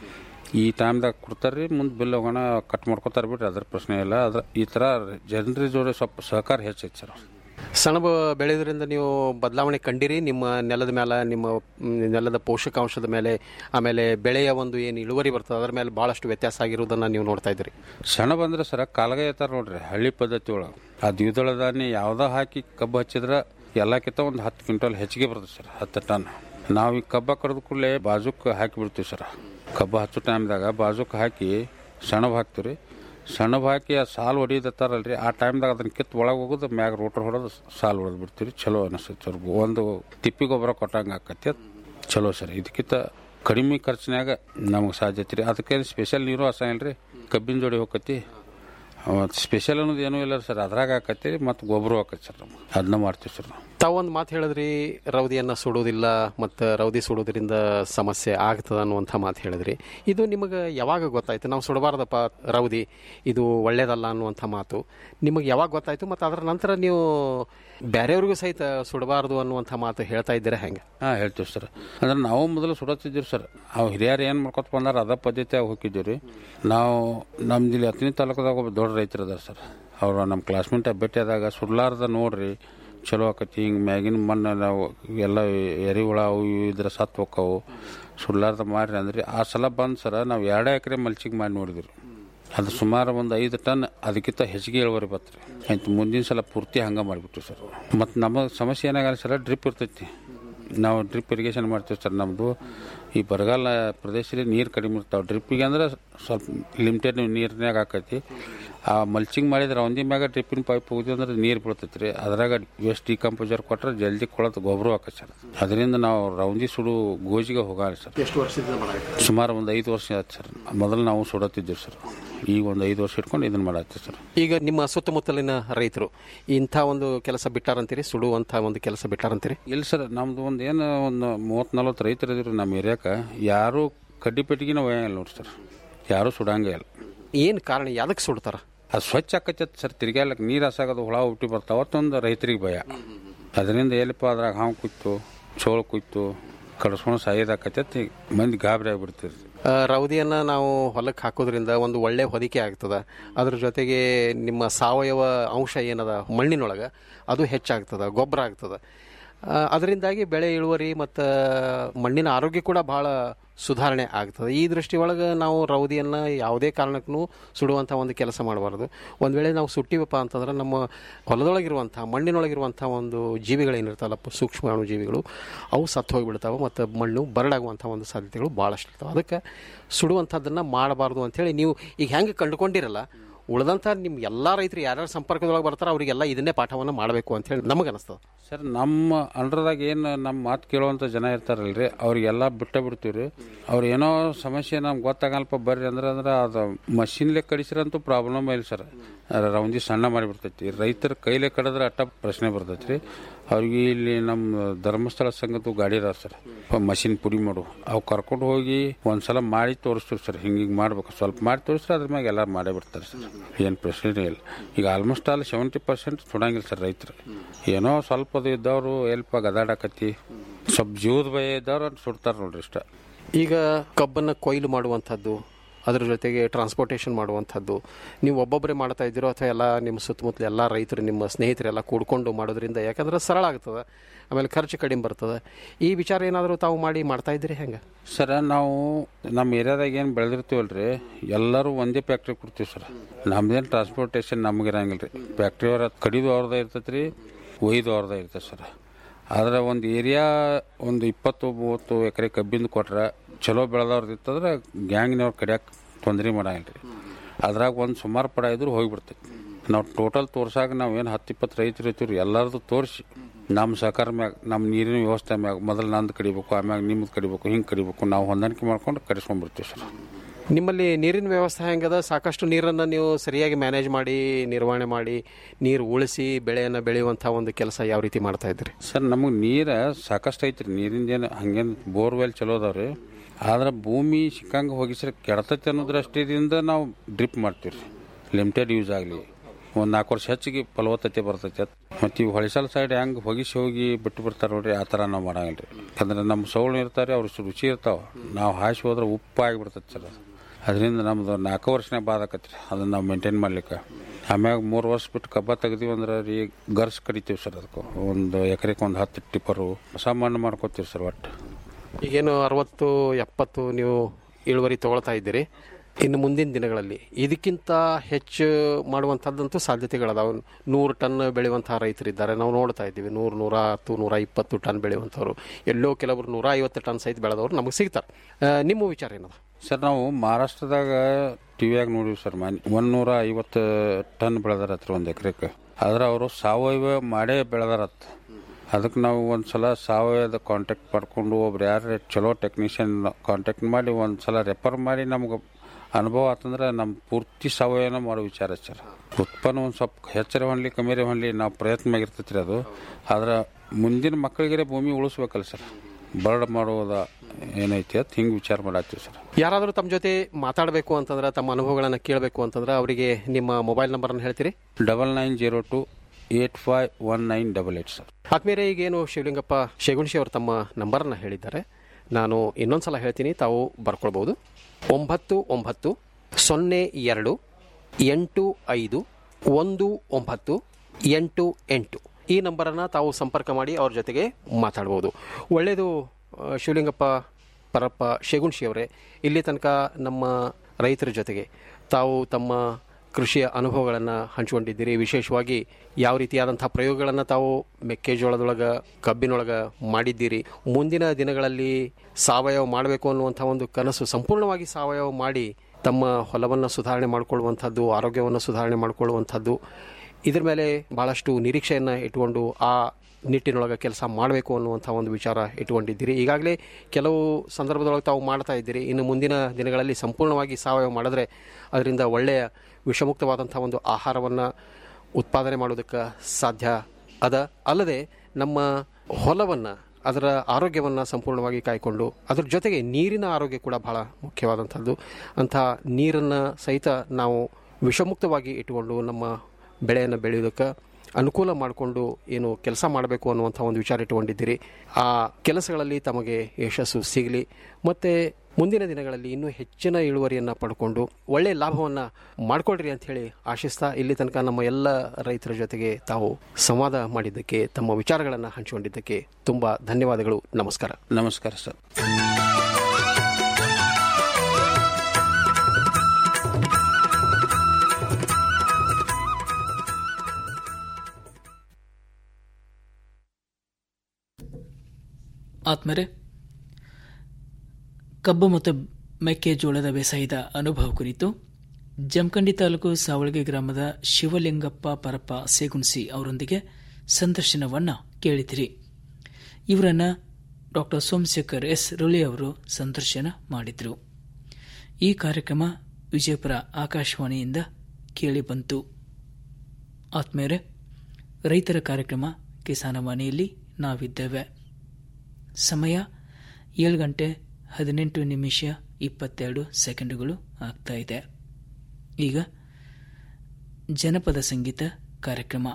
ಈ ಟೈಮ್ದಾಗ ಕೊಡ್ತಾರೆ ರೀ ಮುಂದೆ ಬಿಲ್ ಹೋಗೋಣ ಕಟ್ ಮಾಡ್ಕೊತಾರೆ ಬಿಡ್ರಿ ಅದ್ರ ಪ್ರಶ್ನೆ ಇಲ್ಲ ಅದ್ರ ಈ ಥರ ಜನರ ಜೋಡಿ ಸ್ವಲ್ಪ ಸಹಕಾರ ಹೆಚ್ಚೈತೆ ಸರ್ ಸೆಣಬು ಬೆಳೆಯೋದ್ರಿಂದ ನೀವು ಬದಲಾವಣೆ ಕಂಡಿರಿ ನಿಮ್ಮ ನೆಲದ ಮೇಲೆ ನಿಮ್ಮ ಮ್, ನೆಲದ ಪೋಷಕಾಂಶದ ಮೇಲೆ ಆಮೇಲೆ ಬೆಳೆಯ ಒಂದು ಏನು ಇಳುವರಿ ಬರ್ತದೆ ಅದರ ಮೇಲೆ ಭಾಳಷ್ಟು ವ್ಯತ್ಯಾಸ ಆಗಿರೋದನ್ನು ನೀವು ನೋಡ್ತಾ ಇದ್ದೀರಿ ಸೆಣಬ್ ಅಂದ್ರೆ ಸರ ಕಾಲಗ ಐತಾರ ನೋಡ್ರಿ ಹಳ್ಳಿ ಪದ್ಧತಿ ಒಳಗೆ ಆ ದ್ವಿದಳ ಧಾನ್ಯ ಯಾವ್ದೋ ಹಾಕಿ ಕಬ್ಬು ಹಚ್ಚಿದ್ರೆ ಎಲ್ಲಕ್ಕಿಂತ ಒಂದು ಹತ್ತು ಕ್ವಿಂಟಲ್ ಹೆಚ್ಚಿಗೆ ಬರ್ತದೆ ಸರ್ ಹತ್ತು ಟನ್ ನಾವು ಈ ಕಬ್ಬ ಕಡ್ದ ಕೂಡಲೇ ಬಾಜುಕ್ ಹಾಕಿ ಬಿಡ್ತೀವಿ ಸರ್ ಕಬ್ಬ ಹಚ್ಚೋ ಟೈಮ್ದಾಗ ಬಾಜುಕ್ ಹಾಕಿ ಸೆಣಬ್ ಹಾಕ್ತೀವಿ ರೀ ಸೆಣಬ್ ಹಾಕಿ ಆ ಸಾಲು ಹೊಡಿದತ್ತಾರಲ್ರಿ ಆ ಟೈಮ್ದಾಗ ಅದನ್ನ ಕಿತ್ತು ಒಳಗೆ ಹೋಗೋದು ಮ್ಯಾಗ ರೋಟರ್ ಹೊಡೆದು ಸಾಲು ಹೊಡೆದು ಬಿಡ್ತೀವಿ ಚಲೋ ಅನಿಸ್ತೈತೆ ಸರ್ ಒಂದು ತಿಪ್ಪಿ ಗೊಬ್ಬರ ಕೊಟ್ಟಂಗೆ ಆಕತಿ ಅದ್ ಚಲೋ ಸರ್ ಇದಕ್ಕಿಂತ ಕಡಿಮೆ ಖರ್ಚಿನಾಗ ನಮಗೆ ಸಾಧ್ಯತೆ ರೀ ಅದಕ್ಕೆ ಸ್ಪೆಷಲ್ ನೀರು ಹಸ ಇಲ್ರಿ ಕಬ್ಬಿನ ಜೋಡಿ ಹೋಗತಿ ಸ್ಪೆಷಲ್ ಅನ್ನೋದು ಏನೂ ಇಲ್ಲ ಸರ್ ಅದ್ರಾಗ ಹಾಕತಿ ಮತ್ತು ಗೊಬ್ಬರ ಹಾಕತಿ ಸರ್ ನಮ್ಗೆ ಅದನ್ನ ಮಾಡ್ತೀವಿ ಸರ್ ನಾವು ತಾವೊಂದು ಮಾತು ಹೇಳಿದ್ರಿ ರೌದಿಯನ್ನು ಸುಡೋದಿಲ್ಲ ಮತ್ತು ರೌದಿ ಸುಡೋದ್ರಿಂದ ಸಮಸ್ಯೆ ಆಗ್ತದ ಅನ್ನುವಂಥ ಮಾತು ಹೇಳಿದ್ರಿ ಇದು ನಿಮಗೆ ಯಾವಾಗ ಗೊತ್ತಾಯ್ತು ನಾವು ಸುಡಬಾರ್ದಪ್ಪ ರೌದಿ ಇದು ಒಳ್ಳೇದಲ್ಲ ಅನ್ನುವಂಥ ಮಾತು ನಿಮಗೆ ಯಾವಾಗ ಗೊತ್ತಾಯ್ತು ಮತ್ತು ಅದರ ನಂತರ ನೀವು ಬೇರೆಯವ್ರಿಗೂ ಸಹಿತ ಸುಡಬಾರ್ದು ಅನ್ನುವಂಥ ಮಾತು ಹೇಳ್ತಾ ಇದ್ದೀರಾ ಹೆಂಗೆ ಹಾಂ ಹೇಳ್ತೀವಿ ಸರ್ ಅಂದ್ರೆ ನಾವು ಮೊದಲು ಸುಡತ್ತಿದ್ದೀವಿ ಸರ್ ಅವು ಹಿರಿಯರು ಏನು ಮಾಡ್ಕೊತ ಬಂದಾರ ಅದ ಪದ್ಧತಿಯಾಗಿ ಹೋಗಿದ್ದೀವಿ ರೀ ನಾವು ನಮ್ದು ಇಲ್ಲಿ ಹತ್ತನೇ ತಾಲೂಕದಾಗ ಒಬ್ಬ ದೊಡ್ಡ ರೈತರು ಅದಾರ ಸರ್ ಅವರು ನಮ್ಮ ಕ್ಲಾಸ್ಮೇಟ್ ಭೇಟಿಯಾದಾಗ ಸುಡ್ಲಾರ್ದ ನೋಡ್ರಿ ಚಲೋ ಆಕತಿ ಹಿಂಗೆ ಮ್ಯಾಗಿನ ಮಣ್ಣು ನಾವು ಎಲ್ಲ ಎರಿಹುಳ ಅವು ಇವು ಇದ್ರೆ ಸತ್ತು ಹೋಕ್ಕವು ಸುಡ್ಲಾರ್ದ ಮಾಡ್ರಿ ಅಂದ್ರೆ ಆ ಸಲ ಬಂದು ಸರ ನಾವು ಎರಡೇ ಎಕರೆ ಮಲ್ಚಿಗೆ ಮಾಡಿ ನೋಡಿದ್ರಿ ಅದು ಸುಮಾರು ಒಂದು ಐದು ಟನ್ ಅದಕ್ಕಿಂತ ಹೆಚ್ಚಿಗೆ ಇಳುವರಿ ಬತ್ರಿ ಆಯ್ತು ಮುಂದಿನ ಸಲ ಪೂರ್ತಿ ಹಂಗೆ ಮಾಡಿಬಿಟ್ಟು ಸರ್ ಮತ್ತು ನಮ್ಮ ಸಮಸ್ಯೆ ಏನಾಗಲ್ಲ ಸರ್ ಡ್ರಿಪ್ ಇರ್ತೈತಿ ನಾವು ಡ್ರಿಪ್ ಇರಿಗೇಷನ್ ಮಾಡ್ತೀವಿ ಸರ್ ನಮ್ಮದು ಈ ಬರಗಾಲ ಪ್ರದೇಶದಲ್ಲಿ ನೀರು ಕಡಿಮೆ ಇರ್ತಾವೆ ಡ್ರಿಪ್ಪಿಗೆ ಅಂದ್ರೆ ಸ್ವಲ್ಪ ಲಿಮಿಟೆಡ್ ನೀರಿನಾಗ ಹಾಕೈತಿ ಆ ಮಲ್ಚಿಂಗ್ ಮಾಡಿದ್ರೆ ಒಂದಿ ಮ್ಯಾಗ ಡ್ರಿಪ್ಪಿನ ಪೈಪ್ ಹೋಗಿ ಅಂದ್ರೆ ನೀರು ಬೀಳ್ತೈತಿ ರೀ ಅದ್ರಾಗ ವೇಸ್ಟ್ ಡಿಕಂಪೋಸರ್ ಕೊಟ್ರೆ ಜಲ್ದಿ ಕೊಳತ್ ಗೊಬ್ಬರ ಹಾಕತ್ತೆ ಸರ್ ಅದರಿಂದ ನಾವು ರೌಂದಿ ಸುಡು ಗೋಜಿಗೆ ಹೋಗಲ್ಲ ಸರ್ ಎಷ್ಟು ವರ್ಷದಿಂದ ಮಾಡಾಯ್ತು ಸುಮಾರು ಒಂದು ಐದು ವರ್ಷ ಆಯ್ತು ಸರ್ ಮೊದಲು ನಾವು ಸುಡತ್ತಿದ್ದೀವಿ ಸರ್ ಈಗ ಒಂದು ಐದು ವರ್ಷ ಇಟ್ಕೊಂಡು ಇದನ್ನು ಮಾಡತ್ತೀವಿ ಸರ್ ಈಗ ನಿಮ್ಮ ಸುತ್ತಮುತ್ತಲಿನ ರೈತರು ಇಂಥ ಒಂದು ಕೆಲಸ ಬಿಟ್ಟಾರಂತೀರಿ ಸುಡುವಂಥ ಒಂದು ಕೆಲಸ ಬಿಟ್ಟಾರಂತೀರಿ ಇಲ್ಲ ಸರ್ ನಮ್ದು ಒಂದು ಏನು ಒಂದು ಮೂವತ್ತು ನಲ್ವತ್ತು ರೈತರು ಇದ್ರು ನಮ್ಮ ಏರಿಯಾಕ್ಕೆ ಯಾರೂ ಕಡ್ಡಿ ಪೆಟ್ಟಿಗೆನ ಒಯ್ಯಂಗಿಲ್ಲ ನೋಡಿ ಸರ್ ಯಾರೂ ಸುಡಂಗೇ ಇಲ್ಲ ಏನು ಕಾರಣ ಯಾವ್ದಕ್ಕೆ ಸುಡ್ತಾರ ಅದು ಸ್ವಚ್ಛ ಆಕೈತೆ ಸರ್ ತಿರ್ಗ್ಯಾಲಕ್ಕೆ ನೀರು ಹಸಾಗೋದು ಹುಳ ಹುಟ್ಟಿ ಬರ್ತಾವ ಅವತ್ತೊಂದು ರೈತರಿಗೆ ಭಯ ಅದರಿಂದ ಎಲ್ಲಿಪ್ಪ ಅದ್ರಾಗ ಹಾವು ಕುಯ್ತು ಚೋಳು ಕುಯ್ತು ಕಡಿಸ್ಕೊಂಡು ಸಾಯೋದಾಕೈತೆ ಮಂದಿ ಗಾಬರಿ ಆಗಿಬಿಡ್ತೀರಿ ಆ, ರೌದಿಯನ್ನು ನಾವು ಹೊಲಕ್ಕೆ ಹಾಕೋದ್ರಿಂದ ಒಂದು ಒಳ್ಳೆ ಹೊದಿಕೆ ಆಗ್ತದೆ ಅದ್ರ ಜೊತೆಗೆ ನಿಮ್ಮ ಸಾವಯವ ಅಂಶ ಏನದ ಮಣ್ಣಿನೊಳಗೆ ಅದು ಹೆಚ್ಚಾಗ್ತದೆ ಗೊಬ್ಬರ ಆಗ್ತದೆ ಆ, ಅದರಿಂದಾಗಿ ಬೆಳೆ ಇಳುವರಿ ಮತ್ತು ಮಣ್ಣಿನ ಆರೋಗ್ಯ ಕೂಡ ಭಾಳ ಸುಧಾರಣೆ ಆಗ್ತದೆ ಈ ದೃಷ್ಟಿ ಒಳಗೆ ನಾವು ರೌದಿಯನ್ನು ಯಾವುದೇ ಕಾರಣಕ್ಕೂ ಸುಡುವಂಥ ಒಂದು ಕೆಲಸ ಮಾಡಬಾರ್ದು ಒಂದು ವೇಳೆ ನಾವು ಸುಟ್ಟಿವಪ್ಪ ಅಂತಂದ್ರೆ ನಮ್ಮ ಹೊಲದೊಳಗಿರುವಂಥ ಮಣ್ಣಿನೊಳಗಿರುವಂಥ ಒಂದು ಜೀವಿಗಳೇನಿರ್ತಾವಲ್ಲ ಪ- ಸೂಕ್ಷ್ಮಾಣು ಜೀವಿಗಳು ಅವು ಸತ್ತು ಹೋಗಿಬಿಡ್ತಾವೆ ಮತ್ತು ಮಣ್ಣು ಬರಡಾಗುವಂಥ ಒಂದು ಸಾಧ್ಯತೆಗಳು ಭಾಳಷ್ಟು ಇರ್ತಾವೆ ಅದಕ್ಕೆ ಸುಡುವಂಥದ್ದನ್ನು ಮಾಡಬಾರ್ದು ಅಂಥೇಳಿ ನೀವು ಈಗ ಹೆಂಗೆ ಕಂಡುಕೊಂಡಿರಲ್ಲ ಉಳಿದಂಥ ನಿಮ್ಮ ಎಲ್ಲ ರೈತರು ಯಾರ್ಯಾರು ಸಂಪರ್ಕದೊಳಗೆ ಬರ್ತಾರೋ ಅವರಿಗೆಲ್ಲ ಇದನ್ನೇ ಪಾಠವನ್ನು ಮಾಡಬೇಕು ಅಂತೇಳಿ ನಮಗೆ ಅನಿಸ್ತದೆ ಸರ್ ನಮ್ಮ ಅಂಡ್ರದಾಗ ಏನು ನಮ್ಮ ಮಾತು ಕೇಳುವಂಥ ಜನ ಇರ್ತಾರಲ್ರಿ ಅವ್ರಿಗೆಲ್ಲ ಬಿಟ್ಟ ಬಿಡ್ತೀವಿ ರೀ ಅವ್ರು ಏನೋ ಸಮಸ್ಯೆ ನಮ್ಗೆ ಗೊತ್ತಾಗಲ್ಪ ಬರ್ರಿ ಅಂದ್ರೆ ಅಂದ್ರೆ ಅದು ಮಷಿನ್ಲೆ ಕಡಿಸಿರಂತೂ ಪ್ರಾಬ್ಲಮ್ ಇಲ್ಲ ಸರ್ ರೌಂದಿ ಸಣ್ಣ ಮಾಡಿಬಿಡ್ತೈತಿ ರೈತರ ಕೈಲೇ ಕಡಿದ್ರೆ ಅಟ್ಟ ಪ್ರಶ್ನೆ ಬರ್ತೈತಿ ರೀ ಅವ್ರಿಗೆ ಇಲ್ಲಿ ನಮ್ಮ ಧರ್ಮಸ್ಥಳ ಸಂಘದ್ದು ಗಾಡಿ ಅದಾವ ಸರ್ ಮಷಿನ್ ಪುಡಿ ಮಾಡು ಅವು ಕರ್ಕೊಂಡು ಹೋಗಿ ಒಂದ್ಸಲ ಮಾಡಿ ತೋರಿಸ್ತೀವಿ ಸರ್ ಹಿಂಗೆ ಹಿಂಗೆ ಮಾಡ್ಬೇಕು ಸ್ವಲ್ಪ ಮಾಡಿ ತೋರಿಸ್ರೆ ಅದ್ರ ಮ್ಯಾಗ ಎಲ್ಲ ಮಾಡೇ ಬಿಡ್ತಾರೆ ಸರ್ ಏನು ಪ್ರಶ್ನೆ ಇಲ್ಲ ಈಗ ಆಲ್ಮೋಸ್ಟ್ ಆಲ್ ಸೆವೆಂಟಿ ಪರ್ಸೆಂಟ್ ಸುಡಂಗಿಲ್ಲ ಸರ್ ರೈತರು ಏನೋ ಸ್ವಲ್ಪ ಅದು ಇದ್ದವರು ಎಲ್ಪ ಗದಾಡಕತ್ತಿ ಸ್ವಲ್ಪ ಜೀವದ ಭಯ ಇದ್ದವ್ರು ಸುಡ್ತಾರೆ ನೋಡ್ರಿ ಇಷ್ಟ ಈಗ ಕಬ್ಬನ್ನು ಕೊಯ್ಲು ಮಾಡುವಂಥದ್ದು ಅದರ ಜೊತೆಗೆ ಟ್ರಾನ್ಸ್ಪೋರ್ಟೇಷನ್ ಮಾಡುವಂಥದ್ದು ನೀವು ಒಬ್ಬೊಬ್ಬರೇ ಮಾಡ್ತಾ ಇದ್ದೀರೋ ಅಥವಾ ಎಲ್ಲ ನಿಮ್ಮ ಸುತ್ತಮುತ್ತಲ ಎಲ್ಲ ರೈತರು ನಿಮ್ಮ ಸ್ನೇಹಿತರೆಲ್ಲ ಕೂಡ್ಕೊಂಡು ಮಾಡೋದ್ರಿಂದ ಯಾಕಂದ್ರೆ ಸರಳ ಆಗ್ತದೆ ಆಮೇಲೆ ಖರ್ಚು ಕಡಿಮೆ ಬರ್ತದೆ ಈ ವಿಚಾರ ಏನಾದರೂ ತಾವು ಮಾಡಿ ಮಾಡ್ತಾ ಇದ್ದೀರಿ ಹೆಂಗೆ ಸರ್ ನಾವು ನಮ್ಮ ಏರಿಯಾದಾಗ ಏನು ಬೆಳೆದಿರ್ತೀವಲ್ರಿ ಎಲ್ಲರೂ ಒಂದೇ ಫ್ಯಾಕ್ಟ್ರಿ ಕೊಡ್ತೀವಿ ಸರ್ ನಮ್ದೇನು ಟ್ರಾನ್ಸ್ಪೋರ್ಟೇಷನ್ ನಮ್ಗೆ ಇರಂಗಿಲ್ಲ ರೀ ಫ್ಯಾಕ್ಟ್ರಿ ಅವ್ರ ಕಡಿದು ಅವ್ರದ್ದೇ ಇರ್ತೈತೆ ರೀ ಒಯ್ದು ಅವ್ರದ್ದೇ ಇರ್ತೈತೆ ಸರ್ ಆದ್ರೆ ಒಂದು ಏರಿಯಾ ಒಂದು ಇಪ್ಪತ್ತು ಮೂವತ್ತು ಎಕರೆ ಕಬ್ಬಿಂದು ಕೊಟ್ರೆ ಚಲೋ ಬೆಳೆದವ್ರದ್ದು ಇತ್ತಂದ್ರೆ ಗ್ಯಾಂಗ್ನವ್ರು ಕಡಿಯಕ್ಕೆ ತೊಂದರೆ ಮಾಡಂಗಿಲ್ಲ ರೀ ಅದ್ರಾಗ ಒಂದು ಸುಮಾರು ಪಡ ಇದ್ರು ಹೋಗಿಬಿಡ್ತೈತಿ ನಾವು ಟೋಟಲ್ ತೋರ್ಸಾಗ ನಾವು ಏನು ಹತ್ತು ಇಪ್ಪತ್ತು ರೈತರು ಇರ್ತೀವಿ ರೀ ಎಲ್ಲರದು ತೋರಿಸಿ ನಮ್ಮ ಸಹಕಾರ ಮ್ಯಾಗ ನಮ್ಮ ನೀರಿನ ವ್ಯವಸ್ಥೆ ಮ್ಯಾಗ ಮೊದಲು ನಂದು ಕಡಿಬೇಕು ಆಮ್ಯಾಗ ನಿಮ್ಮದು ಕಡಿಬೇಕು ಹಿಂಗೆ ಕಡಿಬೇಕು ನಾವು ಹೊಂದಾಣಿಕೆ ಮಾಡ್ಕೊಂಡು ಕಡಿಸ್ಕೊಂಡ್ಬಿಡ್ತೀವಿ ಸರ್ ನಿಮ್ಮಲ್ಲಿ ನೀರಿನ ವ್ಯವಸ್ಥೆ ಹೆಂಗದ ಸಾಕಷ್ಟು ನೀರನ್ನು ನೀವು ಸರಿಯಾಗಿ ಮ್ಯಾನೇಜ್ ಮಾಡಿ ನಿರ್ವಹಣೆ ಮಾಡಿ ನೀರು ಉಳಿಸಿ ಬೆಳೆಯನ್ನು ಬೆಳೆಯುವಂಥ ಒಂದು ಕೆಲಸ ಯಾವ ರೀತಿ ಮಾಡ್ತಾ ಇದ್ದೀರಿ ಸರ್ ನಮಗೆ ನೀರು ಸಾಕಷ್ಟು ಐತ್ರಿ ನೀರಿಂದ ಏನು ಹಂಗೇನು ಬೋರ್ವೆಲ್ ಚಲೋ ಅದಾವ್ರಿ ಆದ್ರೆ ಭೂಮಿ ಸಿಕ್ಕಂಗೆ ಹೋಗಿ ಸರ್ ಕೆಡತೈತೆ ಅನ್ನೋ ದೃಷ್ಟಿಯಿಂದ ನಾವು ಡ್ರಿಪ್ ಮಾಡ್ತೀವಿ ರೀ ಲಿಮಿಟೆಡ್ ಯೂಸ್ ಆಗಲಿ ಒಂದು ನಾಲ್ಕು ವರ್ಷ ಹೆಚ್ಚಿಗೆ ಫಲವತ್ತತೆ ಬರ್ತೈತೆ ಮತ್ತು ಇವು ಹೊಳಿಸಲ್ ಸೈಡ್ ಹೆಂಗೆ ಹೊಗಿಸಿ ಹೋಗಿ ಬಿಟ್ಟು ಬಿಡ್ತಾರೆ ನೋಡ್ರಿ ಆ ಥರ ನಾವು ಮಾಡಂಗಿಲ್ಲ ರೀ ಯಾಕಂದ್ರೆ ನಮ್ಮ ಸೌಳು ಇರ್ತಾರೆ ಅವ್ರು ರುಚಿ ಇರ್ತಾವೆ ನಾವು ಹಾಸಿ ಹೋದ್ರೆ ಉಪ್ಪು ಆಗಿಬಿಡ್ತೈತೆ ಸರ್ ಅದು ಅದರಿಂದ ನಮ್ದು ನಾಲ್ಕು ವರ್ಷನೇ ಬಾದಾಕತ್ರಿ ಅದನ್ನು ನಾವು ಮೇಂಟೈನ್ ಮಾಡ್ಲಿಕ್ಕೆ ಆಮ್ಯಾಗ ಮೂರು ವರ್ಷ ಬಿಟ್ಟು ಕಬ್ಬ ತೆಗ್ದೀವಿ ಅಂದ್ರೆ ರೀ ಗರ್ಸ್ ಕಡಿತೀವಿ ಸರ್ ಅದಕ್ಕೆ ಒಂದು ಎಕರೆಗೆ ಒಂದು ಹತ್ತು ಟಿಪ್ಪರು ಹೊಸ ಮಣ್ಣು ಮಾಡ್ಕೋತೀವಿ ಸರ್ ಒಟ್ಟು ಈಗೇನು ಅರವತ್ತು ಎಪ್ಪತ್ತು ನೀವು ಇಳುವರಿ ತಗೊಳ್ತಾ ಇದ್ದೀರಿ ಇನ್ನು ಮುಂದಿನ ದಿನಗಳಲ್ಲಿ ಇದಕ್ಕಿಂತ ಹೆಚ್ಚು ಮಾಡುವಂಥದ್ದಂತೂ ಸಾಧ್ಯತೆಗಳದಾವೆ ನೂರು ಟನ್ ಬೆಳೆಯುವಂತಹ ರೈತರಿದ್ದಾರೆ ನಾವು ನೋಡ್ತಾ ಇದ್ದೀವಿ ನೂರು ನೂರ ಹತ್ತು ನೂರ ಇಪ್ಪತ್ತು ಟನ್ ಬೆಳೆಯುವಂಥವ್ರು ಎಲ್ಲೋ ಕೆಲವರು ನೂರ ಐವತ್ತು ಟನ್ ಸಹಿತ ಬೆಳೆದವರು ನಮಗೆ ಸಿಗ್ತಾರೆ ಆ, ನಿಮ್ಮ ವಿಚಾರ ಏನದ ಸರ್ ನಾವು ಮಹಾರಾಷ್ಟ್ರದಾಗ ಟಿವಿಯಾಗ ನೋಡಿವಿ ಸರ್ ಮನೆ ಒಂದೂರ ಐವತ್ತು ಟನ್ ಬೆಳೆದಾರತ್ರಿ ಒಂದು ಎಕರೆಗೆ ಆದ್ರೆ ಅವರು ಸಾವಯವ ಮಾಡೇ ಬೆಳೆದಾರತ್ ಅದಕ್ಕೆ ನಾವು ಒಂದು ಸಲ ಸಾವಯವದ ಕಾಂಟ್ಯಾಕ್ಟ್ ಮಾಡ್ಕೊಂಡು ಒಬ್ರು ಯಾರು ಚಲೋ ಟೆಕ್ನಿಷಿಯನ್ ಕಾಂಟ್ಯಾಕ್ಟ್ ಮಾಡಿ ಒಂದು ಸಲ ರೆಫರ್ ಮಾಡಿ ನಮ್ಗೆ ಅನುಭವ ಆತಂದ್ರೆ ನಮ್ಮ ಪೂರ್ತಿ ಸಾವಯವನ ಮಾಡೋ ವಿಚಾರ ಸರ್ ಉತ್ಪನ್ನ ಒಂದು ಸ್ವಲ್ಪ ಹೆಚ್ಚರೆ ಹೊನ್ಲಿ ಕಮ್ಮಿರೆ ಹೊನ್ಲಿ ನಾವು ಪ್ರಯತ್ನ ಆಗಿರ್ತೈತೆ ರೀ ಅದು ಆದ್ರೆ ಮುಂದಿನ ಮಕ್ಕಳಿಗೆ ಭೂಮಿ ಉಳಿಸ್ಬೇಕಲ್ಲ ಸರ್ ಬರ್ಡ್ ಮಾಡೋದ ಏನೈತಿ ಅಂತ ಹಿಂಗೆ ವಿಚಾರ ಮಾಡತ್ತೀವಿ ಸರ್ ಯಾರಾದರೂ ತಮ್ಮ ಜೊತೆ ಮಾತಾಡಬೇಕು ಅಂತಂದ್ರೆ ತಮ್ಮ ಅನುಭವಗಳನ್ನು ಕೇಳಬೇಕು ಅಂತಂದ್ರೆ ಅವರಿಗೆ ನಿಮ್ಮ ಮೊಬೈಲ್ ನಂಬರನ್ನು ಹೇಳ್ತೀರಿ double nine zero two eight five one nine double eight sir ಆದ್ಮೇಲೆ ಈಗೇನು ಶಿವಲಿಂಗಪ್ಪ ಶೇಗುಣಶಿ ಅವರು ತಮ್ಮ ನಂಬರನ್ನು ಹೇಳಿದ್ದಾರೆ ನಾನು ಇನ್ನೊಂದು ಸಲ ಹೇಳ್ತೀನಿ ತಾವು ಬರ್ಕೊಳ್ಬೋದು ಒಂಬತ್ತು ಒಂಬತ್ತು ಸೊನ್ನೆ ಎರಡು ಎಂಟು ಐದು ಒಂದು ಒಂಬತ್ತು ಎಂಟು ಎಂಟು ಈ ನಂಬರನ್ನು ತಾವು ಸಂಪರ್ಕ ಮಾಡಿ ಅವ್ರ ಜೊತೆಗೆ ಮಾತಾಡ್ಬೋದು ಒಳ್ಳೆಯದು ಆ, ಶಿವಲಿಂಗಪ್ಪ ಪರಪ್ಪ ಶೇಗುಣಶಿ ಅವರೇ ಇಲ್ಲಿ ತನಕ ನಮ್ಮ ರೈತರ ಜೊತೆಗೆ ತಾವು ತಮ್ಮ ಕೃಷಿಯ ಅನುಭವಗಳನ್ನು ಹಂಚಿಕೊಂಡಿದ್ದೀರಿ ವಿಶೇಷವಾಗಿ ಯಾವ ರೀತಿಯಾದಂಥ ಪ್ರಯೋಗಗಳನ್ನು ತಾವು ಮೆಕ್ಕೆಜೋಳದೊಳಗೆ ಕಬ್ಬಿನೊಳಗೆ ಮಾಡಿದ್ದೀರಿ ಮುಂದಿನ ದಿನಗಳಲ್ಲಿ ಸಾವಯವ ಮಾಡಬೇಕು ಅನ್ನುವಂಥ ಒಂದು ಕನಸು ಸಂಪೂರ್ಣವಾಗಿ ಸಾವಯವ ಮಾಡಿ ತಮ್ಮ ಹೊಲವನ್ನು ಸುಧಾರಣೆ ಮಾಡಿಕೊಳ್ಳುವಂಥದ್ದು ಆರೋಗ್ಯವನ್ನು ಸುಧಾರಣೆ ಮಾಡಿಕೊಳ್ಳುವಂಥದ್ದು ಇದ್ರ ಮೇಲೆ ಭಾಳಷ್ಟು ನಿರೀಕ್ಷೆಯನ್ನು ಇಟ್ಕೊಂಡು ಆ ನಿಟ್ಟಿನೊಳಗೆ ಕೆಲಸ ಮಾಡಬೇಕು ಅನ್ನುವಂಥ ಒಂದು ವಿಚಾರ ಇಟ್ಕೊಂಡಿದ್ದೀರಿ ಈಗಾಗಲೇ ಕೆಲವು ಸಂದರ್ಭದೊಳಗೆ ತಾವು ಮಾಡ್ತಾ ಇದ್ದೀರಿ ಇನ್ನು ಮುಂದಿನ ದಿನಗಳಲ್ಲಿ ಸಂಪೂರ್ಣವಾಗಿ ಸಾವಯವ ಮಾಡಿದ್ರೆ ಅದರಿಂದ ಒಳ್ಳೆಯ ವಿಷಮುಕ್ತವಾದಂಥ ಒಂದು ಆಹಾರವನ್ನು ಉತ್ಪಾದನೆ ಮಾಡೋದಕ್ಕೆ ಸಾಧ್ಯ ಅದ ಅಲ್ಲದೆ ನಮ್ಮ ಹೊಲವನ್ನು ಅದರ ಆರೋಗ್ಯವನ್ನು ಸಂಪೂರ್ಣವಾಗಿ ಕಾಯ್ಕೊಂಡು ಅದ್ರ ಜೊತೆಗೆ ನೀರಿನ ಆರೋಗ್ಯ ಕೂಡ ಬಹಳ ಮುಖ್ಯವಾದಂಥದ್ದು ಅಂಥ ನೀರನ್ನು ಸಹಿತ ನಾವು ವಿಷಮುಕ್ತವಾಗಿ ಇಟ್ಟುಕೊಂಡು ನಮ್ಮ ಬೆಳೆಯನ್ನು ಬೆಳೆಯೋದಕ್ಕೆ ಅನುಕೂಲ ಮಾಡಿಕೊಂಡು ಏನು ಕೆಲಸ ಮಾಡಬೇಕು ಅನ್ನುವಂಥ ಒಂದು ವಿಚಾರ ಇಟ್ಟುಕೊಂಡಿದ್ದೀರಿ ಆ ಕೆಲಸಗಳಲ್ಲಿ ತಮಗೆ ಯಶಸ್ಸು ಸಿಗಲಿ ಮತ್ತು ಮುಂದಿನ ದಿನಗಳಲ್ಲಿ ಇನ್ನೂ ಹೆಚ್ಚಿನ ಇಳುವರಿಯನ್ನು ಪಡ್ಕೊಂಡು ಒಳ್ಳೆಯ ಲಾಭವನ್ನು ಮಾಡ್ಕೊಳ್ರಿ ಅಂತ ಹೇಳಿ ಆಶಿಸ್ತಾ ಇಲ್ಲಿ ತನಕ ನಮ್ಮ ಎಲ್ಲ ರೈತರ ಜೊತೆಗೆ ತಾವು ಸಂವಾದ ಮಾಡಿದ್ದಕ್ಕೆ ತಮ್ಮ ವಿಚಾರಗಳನ್ನು ಹಂಚಿಕೊಂಡಿದ್ದಕ್ಕೆ ತುಂಬ ಧನ್ಯವಾದಗಳು ನಮಸ್ಕಾರ ನಮಸ್ಕಾರ ಸರ್ ಆತ್ಮರೆ ಕಬ್ಬು ಮತ್ತು ಮೆಕ್ಕೆಜೋಳದ ಬೇಸಾಯದ ಅನುಭವ ಕುರಿತು ಜಮಖಂಡಿ ತಾಲೂಕು ಸಾವಳಗಿ ಗ್ರಾಮದ ಶಿವಲಿಂಗಪ್ಪ ಪರಪ್ಪ ಸೇಗುಣಸಿ ಅವರೊಂದಿಗೆ ಸಂದರ್ಶನವನ್ನ ಕೇಳಿದಿರಿ ಇವರನ್ನ ಡಾಕ್ಟರ್ ಸೋಮಶೇಖರ್ ಎಸ್ ರುಳಿ ಅವರು ಸಂದರ್ಶನ ಮಾಡಿದ್ರು ಈ ಕಾರ್ಯಕ್ರಮ ವಿಜಯಪುರ ಆಕಾಶವಾಣಿಯಿಂದ ಕೇಳಿಬಂತು ಆತ್ಮೇರೆ ರೈತರ ಕಾರ್ಯಕ್ರಮ ಕಿಸಾನವಾಣಿಯಲ್ಲಿ ನಾವಿದ್ದೇವೆ ಸಮಯ ಏಳು ಗಂಟೆ ಹದಿನೆಂಟು ನಿಮಿಷ ಇಪ್ಪತ್ತೆರಡು ಸೆಕೆಂಡುಗಳು ಆಗ್ತಾ ಇದೆ ಈಗ ಜನಪದ ಸಂಗೀತ ಕಾರ್ಯಕ್ರಮ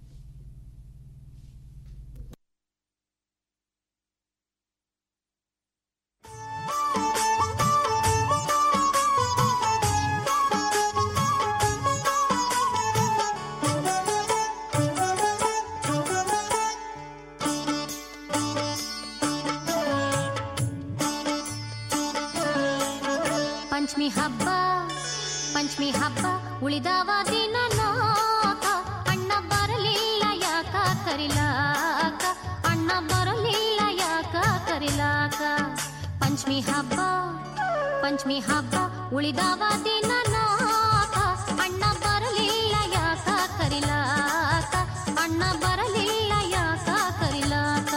ಪಂಚಮಿ ಹಬ್ಬ ಪಂಚಮಿ ಹಬ್ಬ ಉಳಿದವ ದಿನ ನಾಕ ಅಣ್ಣ ಬರಲಿಲ್ಲ ಯಾಕ ಕರಿಲಾಕ ಅಣ್ಣ ಬರಲಿಲ್ಲ ಯಾಕ ಕರಿಲಾಕ ಪಂಚಮಿ ಹಬ್ಬ ಪಂಚಮಿ ಹಬ್ಬ ಉಳಿದವ ದಿನ ನಾಕ ಅಣ್ಣ ಬರಲಿಲ್ಲ ಯಾಕ ಕರಿಲಾಕ ಅಣ್ಣ ಬರಲಿಲ್ಲ ಯಾಕ ಕರಿಲಾಕ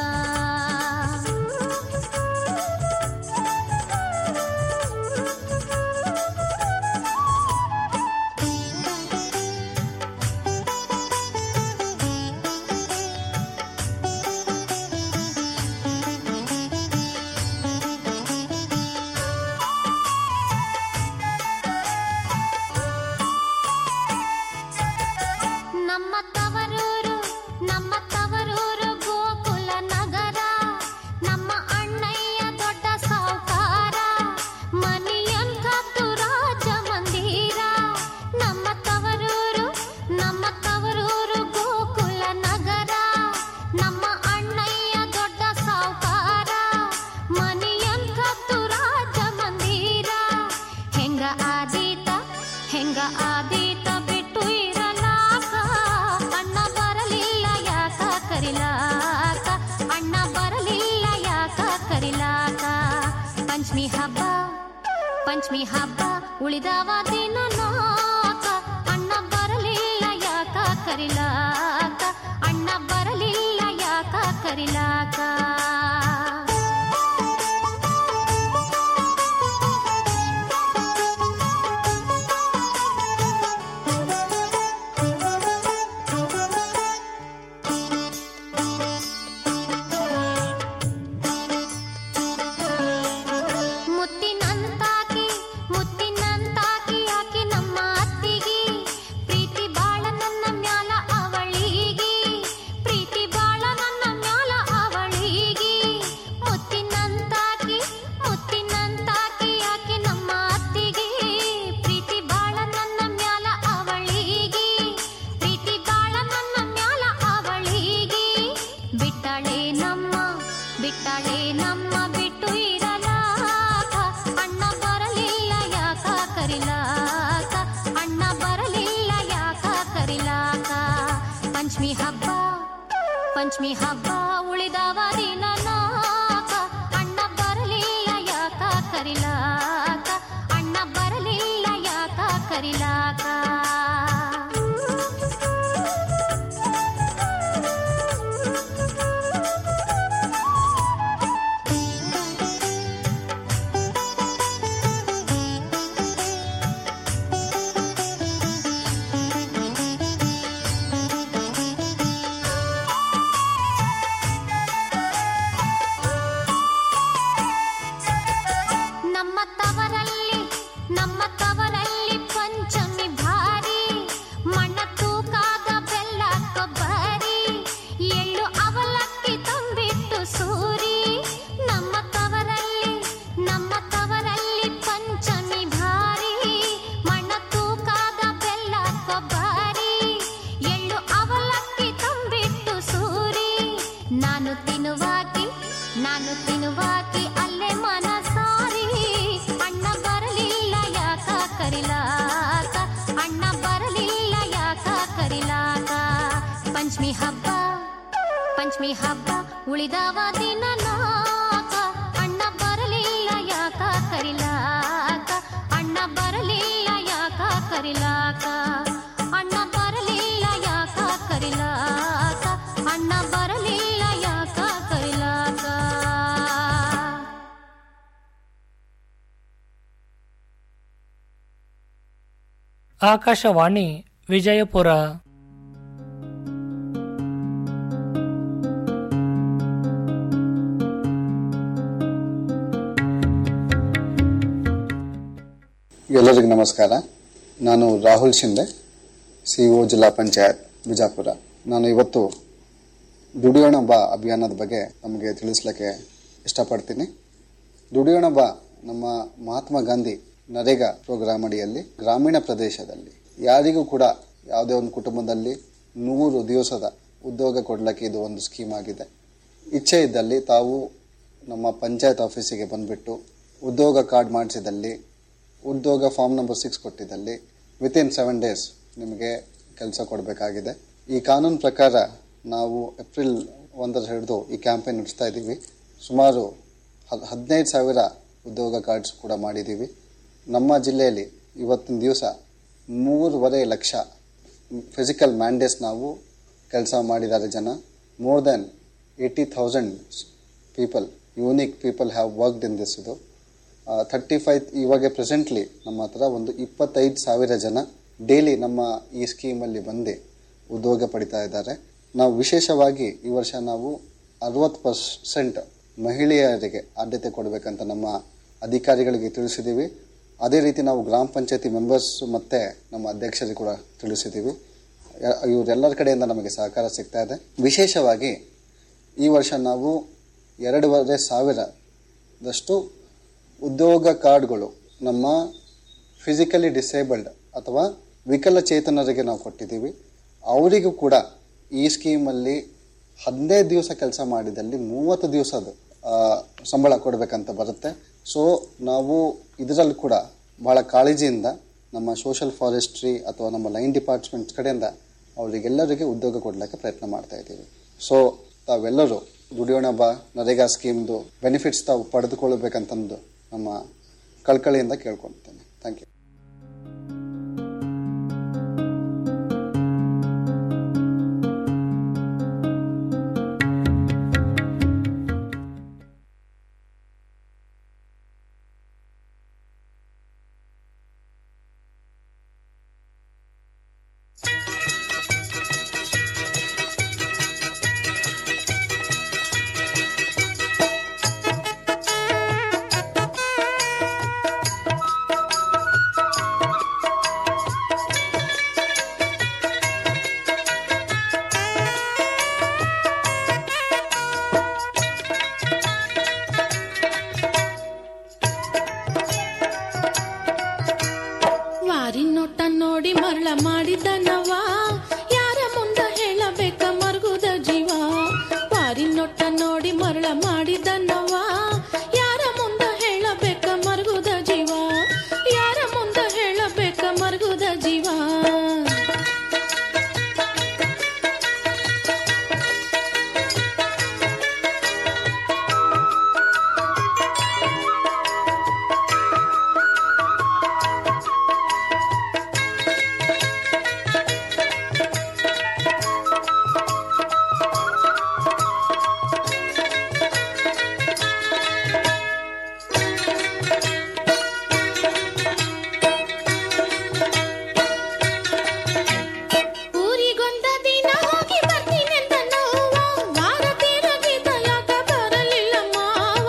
ನಮ್ಮ ತವರೂರು ಪಂಚಮಿ ಹಬ್ಬ ಉಳಿದವ ದಿನ ನಾಕ ಅಣ್ಣ ಬರಲಿಲ್ಲ ಯಾಕ ಕರಿಲಾಕ ಅಣ್ಣ ಬರಲಿಲ್ಲ ಯಾಕ ಕರಿಲಾಕ ಮುತ್ತಿನಂತಾಕಿ ಮುತ್ತಿನಂತಾಕಿ ಆಕಿ ನಮ್ಮ ಅತ್ತಿಗಿ ಪ್ರೀತಿ ಬಾಳ ನನ್ನ ಮ್ಯಾಲ ಅವಳಿಗಿ ಪ್ರೀತಿ ಬಾಳ ನನ್ನ ಮ್ಯಾಲ ಅವಳಿಗಿ ಮುತ್ತಿನಂತಾಕಿ ಮುತ್ತಿನಂತಾಕಿ ಆಕಿ ನಮ್ಮ ಅತ್ತಿಗಿ ಪ್ರೀತಿ ಬಾಳ ನನ್ನ ಮ್ಯಾಲ ಅವಳಿಗಿ ಪ್ರೀತಿ ಬಾಳ ನನ್ನ ಮ್ಯಾಲ ಅವಳಿಗಿ ಬಿಟ್ಟಳೆ ನಮ್ಮ ಬಿಟ್ಟಳೆ ನಮ್ಮ ಬಿಟ್ಟು ಇರಲಾಕ ಅಣ್ಣ ಬರಲಿಲ್ಲ ಯಾಕ ಕರಿಲಾಕ ಅಣ್ಣ ಬರಲಿಲ್ಲ ಯಾಕ ಕರಿಲಾಕ ಪಂಚಮಿ ಹಬ್ಬ ಪಂಚಮಿ ಹಬ್ಬ ಉಳಿದವ ದಿನ ನಾಕ ಅಣ್ಣ ಬರಲಿಲ್ಲ ಯಾಕ ಕರಿಲಾಕ ಅಣ್ಣ ಬರಲಿಲ್ಲ ಯಾಕ ಕರಿಲಾಕ ನಮ್ಮ ತವರಲ್ಲಿ ನಮ್ಮ ತವರಲ್ಲಿ ಪಂಚಮಿ ಭಾರಿ ಮಣ್ಣ ತೂಕಾದ ಬೆಲ್ಲ ಕೊಬ್ಬರಿ ಎಳ್ಳು ಅವಲಕ್ಕಿ ತಂಬಿಟ್ಟು ಸೂರಿ ನಮ್ಮ ತವರಲ್ಲಿ ನಮ್ಮ ತವರಲ್ಲಿ ಪಂಚಮಿ ಭಾರಿ ಮಣ್ಣ ತೂಕಾದ ಬೆಲ್ಲ ಕೊಬ್ಬರಿ ಎಳ್ಳು ಅವಲಕ್ಕಿ ತಂಬಿಟ್ಟು ಸೂರಿ ನಾನು ತಿನ್ನುವಾಕಿ ನಾನು ತಿನ್ನುವಾಕಿ ಅಲ್ಲೇ ಮನಸಾರಿ ಅಣ್ಣ ಬರಲಿಲ್ಲ ಯಾಕ ಕರಿಲಾಕ ಅಣ್ಣ ಬರಲಿಲ್ಲ ಯಾಕ ಕರಿಲಾಕ ಪಂಚಮಿ ಹಬ್ಬ ಪಂಚಮಿ ಹಬ್ಬ ಉಳಿದವ ದಿನ ನಾಕ ಅಣ್ಣ ಬರಲಿಲ್ಲ ಯಾಕ ಕರಿಲಾಕ ಅಣ್ಣ ಬರಲಿಲ್ಲ ಯಾಕ ಕರಿಲಾಕ ಅಣ್ಣ ಬರಲಿಲ್ಲ ಯಾಕ ಕರಿಲಾಕ ಅಣ್ಣ ಬರಲಿಲ್ಲ ಯಾಕ ಕರಿಲಾಕ ಆಕಾಶವಾಣಿ ವಿಜಯಪುರ ಎಲ್ಲರಿಗೂ ನಮಸ್ಕಾರ ನಾನು ರಾಹುಲ್ ಶಿಂದೆ ಸಿಇಒ ಜಿಲ್ಲಾ ಪಂಚಾಯತ್ ಬಿಜಾಪುರ ನಾನು ಇವತ್ತು ದುಡಿಯೋಣ ಬಾ ಅಭಿಯಾನದ ಬಗ್ಗೆ ನಮಗೆ ತಿಳಿಸ್ಲಿಕ್ಕೆ ಇಷ್ಟಪಡ್ತೀನಿ ದುಡಿಯೋಣ ಬಾ ನಮ್ಮ ಮಹಾತ್ಮ ಗಾಂಧಿ ನರೇಗಾ ಪ್ರೋಗ್ರಾಮ್ ಅಡಿಯಲ್ಲಿ ಗ್ರಾಮೀಣ ಪ್ರದೇಶದಲ್ಲಿ ಯಾರಿಗೂ ಕೂಡ ಯಾವುದೇ ಒಂದು ಕುಟುಂಬದಲ್ಲಿ ನೂರು ದಿವಸದ ಉದ್ಯೋಗ ಕೊಡಲಿಕ್ಕೆ ಇದು ಒಂದು ಸ್ಕೀಮ್ ಆಗಿದೆ ಇಚ್ಛೆ ಇದ್ದಲ್ಲಿ ತಾವು ನಮ್ಮ ಪಂಚಾಯತ್ ಆಫೀಸಿಗೆ ಬಂದುಬಿಟ್ಟು ಉದ್ಯೋಗ ಕಾರ್ಡ್ ಮಾಡಿಸಿದಲ್ಲಿ ಉದ್ಯೋಗ ಫಾರ್ಮ್ ನಂಬರ್ ಸಿಕ್ಸ್ ಕೊಟ್ಟಿದ್ದಲ್ಲಿ ವಿತಿನ್ ಸೆವೆನ್ ಡೇಸ್ ನಿಮಗೆ ಕೆಲಸ ಕೊಡಬೇಕಾಗಿದೆ ಈ ಕಾನೂನು ಪ್ರಕಾರ ನಾವು ಏಪ್ರಿಲ್ ಒಂದರ ಹಿಡಿದು ಈ ಕ್ಯಾಂಪೇನ್ ನಡೆಸ್ತಾ ಇದ್ದೀವಿ ಸುಮಾರು ಹದ್ ಹದಿನೈದು ಸಾವಿರ ಉದ್ಯೋಗ ಕಾರ್ಡ್ಸ್ ಕೂಡ ಮಾಡಿದ್ದೀವಿ ನಮ್ಮ ಜಿಲ್ಲೆಯಲ್ಲಿ ಇವತ್ತಿನ ದಿವಸ ಮೂರುವರೆ ಲಕ್ಷ ಫಿಸಿಕಲ್ ಮ್ಯಾಂಡೇಸ್ ನಾವು ಕೆಲಸ ಮಾಡಿದ್ದಾರೆ ಜನ more than eighty thousand people unique people have worked in this ಇದು ಥರ್ಟಿ ಫೈವ್ ಇವಾಗ ಪ್ರೆಸೆಂಟ್ಲಿ ನಮ್ಮ ಹತ್ರ ಒಂದು ಇಪ್ಪತ್ತೈದು ಸಾವಿರ ಜನ ಡೈಲಿ ನಮ್ಮ ಈ ಸ್ಕೀಮಲ್ಲಿ ಬಂದು ಉದ್ಯೋಗ ಪಡಿತಾ ಇದ್ದಾರೆ ನಾವು ವಿಶೇಷವಾಗಿ ಈ ವರ್ಷ ನಾವು ಅರವತ್ತು ಪರ್ಸೆಂಟ್ ಮಹಿಳೆಯರಿಗೆ ಆದ್ಯತೆ ಕೊಡಬೇಕಂತ ನಮ್ಮ ಅಧಿಕಾರಿಗಳಿಗೆ ತಿಳಿಸಿದ್ದೀವಿ ಅದೇ ರೀತಿ ನಾವು ಗ್ರಾಮ ಪಂಚಾಯತಿ ಮೆಂಬರ್ಸ್ ಮತ್ತು ನಮ್ಮ ಅಧ್ಯಕ್ಷರಿಗೆ ಕೂಡ ತಿಳಿಸಿದ್ದೀವಿ ಯ- ಇವರೆಲ್ಲರ ಕಡೆಯಿಂದ ನಮಗೆ ಸಹಕಾರ ಸಿಗ್ತಾ ಇದೆ ವಿಶೇಷವಾಗಿ ಈ ವರ್ಷ ನಾವು ಎರಡೂವರೆ ಸಾವಿರದಷ್ಟು ಉದ್ಯೋಗ ಕಾರ್ಡ್ಗಳು ನಮ್ಮ ಫಿಸಿಕಲಿ ಡಿಸೇಬಲ್ಡ್ ಅಥವಾ ವಿಕಲಚೇತನರಿಗೆ ನಾವು ಕೊಟ್ಟಿದ್ದೀವಿ ಅವರಿಗೂ ಕೂಡ ಈ ಸ್ಕೀಮಲ್ಲಿ ಹದಿನೈದು ದಿವಸ ಕೆಲಸ ಮಾಡಿದಲ್ಲಿ ಮೂವತ್ತು ದಿವಸದ ಆ, ಸಂಬಳ ಕೊಡಬೇಕಂತ ಬರುತ್ತೆ ಸೊ ನಾವು ಇದರಲ್ಲಿ ಕೂಡ ಭಾಳ ಕಾಳಜಿಯಿಂದ ನಮ್ಮ ಸೋಷಲ್ ಫಾರೆಸ್ಟ್ರಿ ಅಥವಾ ನಮ್ಮ ಲೈನ್ ಡಿಪಾರ್ಟ್ಮೆಂಟ್ಸ್ ಕಡೆಯಿಂದ ಅವರಿಗೆಲ್ಲರಿಗೆ ಉದ್ಯೋಗ ಕೊಡಲಿಕ್ಕೆ ಪ್ರಯತ್ನ ಮಾಡ್ತಾ ಇದ್ದೀವಿ ಸೊ ತಾವೆಲ್ಲರೂ ದುಡಿಯೋಣ ಬಾ ನರೇಗಾ ಸ್ಕೀಮ್ದು ಬೆನಿಫಿಟ್ಸ್ ತಾವು ಪಡೆದುಕೊಳ್ಬೇಕಂತಂದು ನಮ್ಮ ಕಳ್ಕಳಿಯಿಂದ ಕೇಳ್ಕೊಳ್ತೇನೆ ಥ್ಯಾಂಕ್ ಯು ವಾರಿ ನೋಟ ನೋಡಿ ಮರಳ ಮಾಡಿದ ನವ ಯಾರ ಮುಂದ ಹೇಳಬೇಕ ಮರ್ಗುದ ಜೀವ ವಾರಿ ನೋಟ ನೋಡಿ ಮರಳ ಮಾಡಿದ ನವ ಯಾರ ಮುಂದ ಹೇಳಬೇಕ ಮರ್ಗುದ ಜೀವ ಯಾರ ಮುಂದ ಹೇಳಬೇಕ ಮರ್ಗುದ ಜೀವ ಊರಿಗೊಂದ ದಿನ ಹೋಗಿ ಬರ್ತೀನೆಂದ ನೋವ ವಾರ ತಿರುಗಿದ ಯಾಕ ಬರಲಿಲ್ಲ ಮಾವ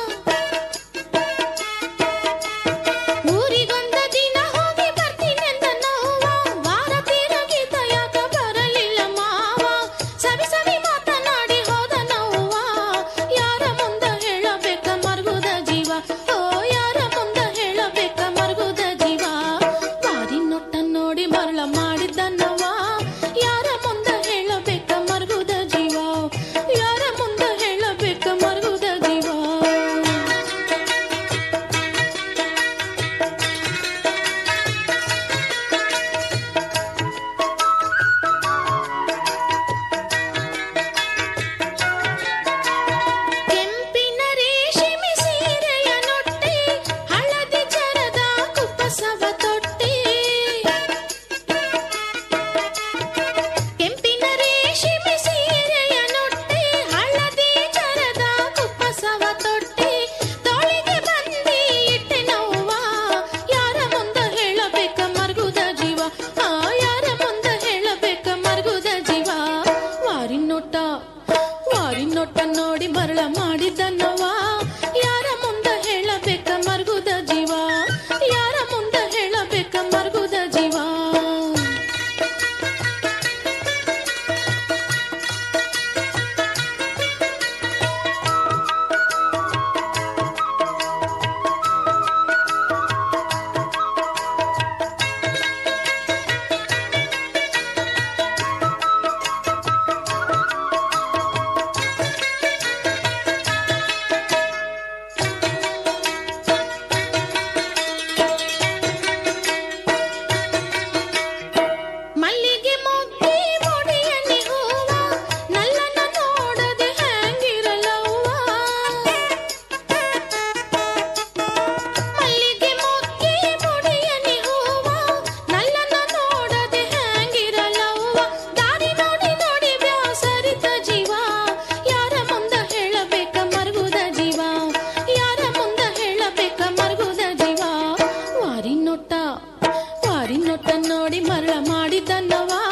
ಊರಿಗೊಂದ ದಿನ ಹೋಗಿ ಬರ್ತೀನೆಂದ ನೋವ ವಾರ ತಿರುಗಿದ ಯಾಕ ಬರಲಿಲ್ಲ ಮಾವ ಸವಿ ಸವಿ ಮಾತನಾಡಿ ಹೋದ ನೋವ ಯಾರ ಮುಂದ ಹೇಳಬೇಕ ಮರ್ಗುದ ಜೀವ ಓ ಯಾರ ಮುಂದ ಹೇಳಬೇಕ ಮರ್ಗುದ ಜೀವ ವಾರಿ ನೊಟ್ಟ ನೋಡಿ ಮರಳ ಮಾಡಿದ್ದ ನವ ಯಾರ ಮುಂದ ಹೇಳಬೇಕ ಮರ್ಗುದ ಜೀವ ಯಾರ ಮುಂದ ಹೇಳಬೇಕ ಮರ್ಗುದ ಜೀವ ಕೆಂಪಿನ ರೇಷ್ಮೆ ಸೀರೆಯ ನೊಟ್ಟೆ ಹಳದಿ ಚರದ ಕುಪ್ಪಸವ ತೊಟ್ಟೆ ಕೆಂಪಿನ ರೇಷ್ಮೆ ಸೀರೆಯ ನೊಟ್ಟೆ ಹಳದಿ ಚರದ ಕುಪ್ಪಸವ ತೊಟ್ಟೆ ತೋಳಿಗೆ ಬಂದಿ ಇಟ್ಟೆ ನೋವ ಯಾರ ಮುಂದ ಹೇಳಬೇಕ ಮರ್ಗುದ ಜೀವ ಆ ಯಾರ ಮುಂದ ಹೇಳಬೇಕ ಮರ್ಗುದ ಜೀವ ವಾರಿ ನೋಟ ವಾರಿ ನೋಟ ನೋಡಿ ಮರಳ ಮಾಡಿದ ನವ ಯಾರ ಮುಂದ ಹೇಳಬೇಕ ಮರ್ಗುದ ಜೀವ ಯಾರ ಮುಂದ ಹೇಳಬೇಕ ಮರ್ಗುದ ಜೀವ ಮಲ್ಲಿಗೆ ಮೊಗ್ಗೆ ಮುಡಿಯಲ್ಲಿ ಹೂವ ನಲ್ಲನ ನೋಡದೆ ಹ್ಯಾಂಗಿರಲವ್ವ ಮಲ್ಲಿಗೆ ಮೊಗ್ಗೆ ಮುಡಿಯಲ್ಲಿ ಹೂವ ನಲ್ಲನ ನೋಡದೆ ಹ್ಯಾಂಗಿರಲವ್ವ ದಾರಿ ನೋಡಿ ನೋಡಿ ಬ್ಯಾಸರಿತ ಜೀವ ಯಾರ ಮುಂದ ಹೇಳಬೇಕ ಮರ್ಗುದ ಜೀವ ಯಾರ ಮುಂದ ಹೇಳಬೇಕ ಮರ್ಗುದ ಜೀವ ವಾರಿ ನೋಟ ವಾರಿ ನೋಟ ನೋಡಿ ಮರಳ ಮಾಡಿದ ನವ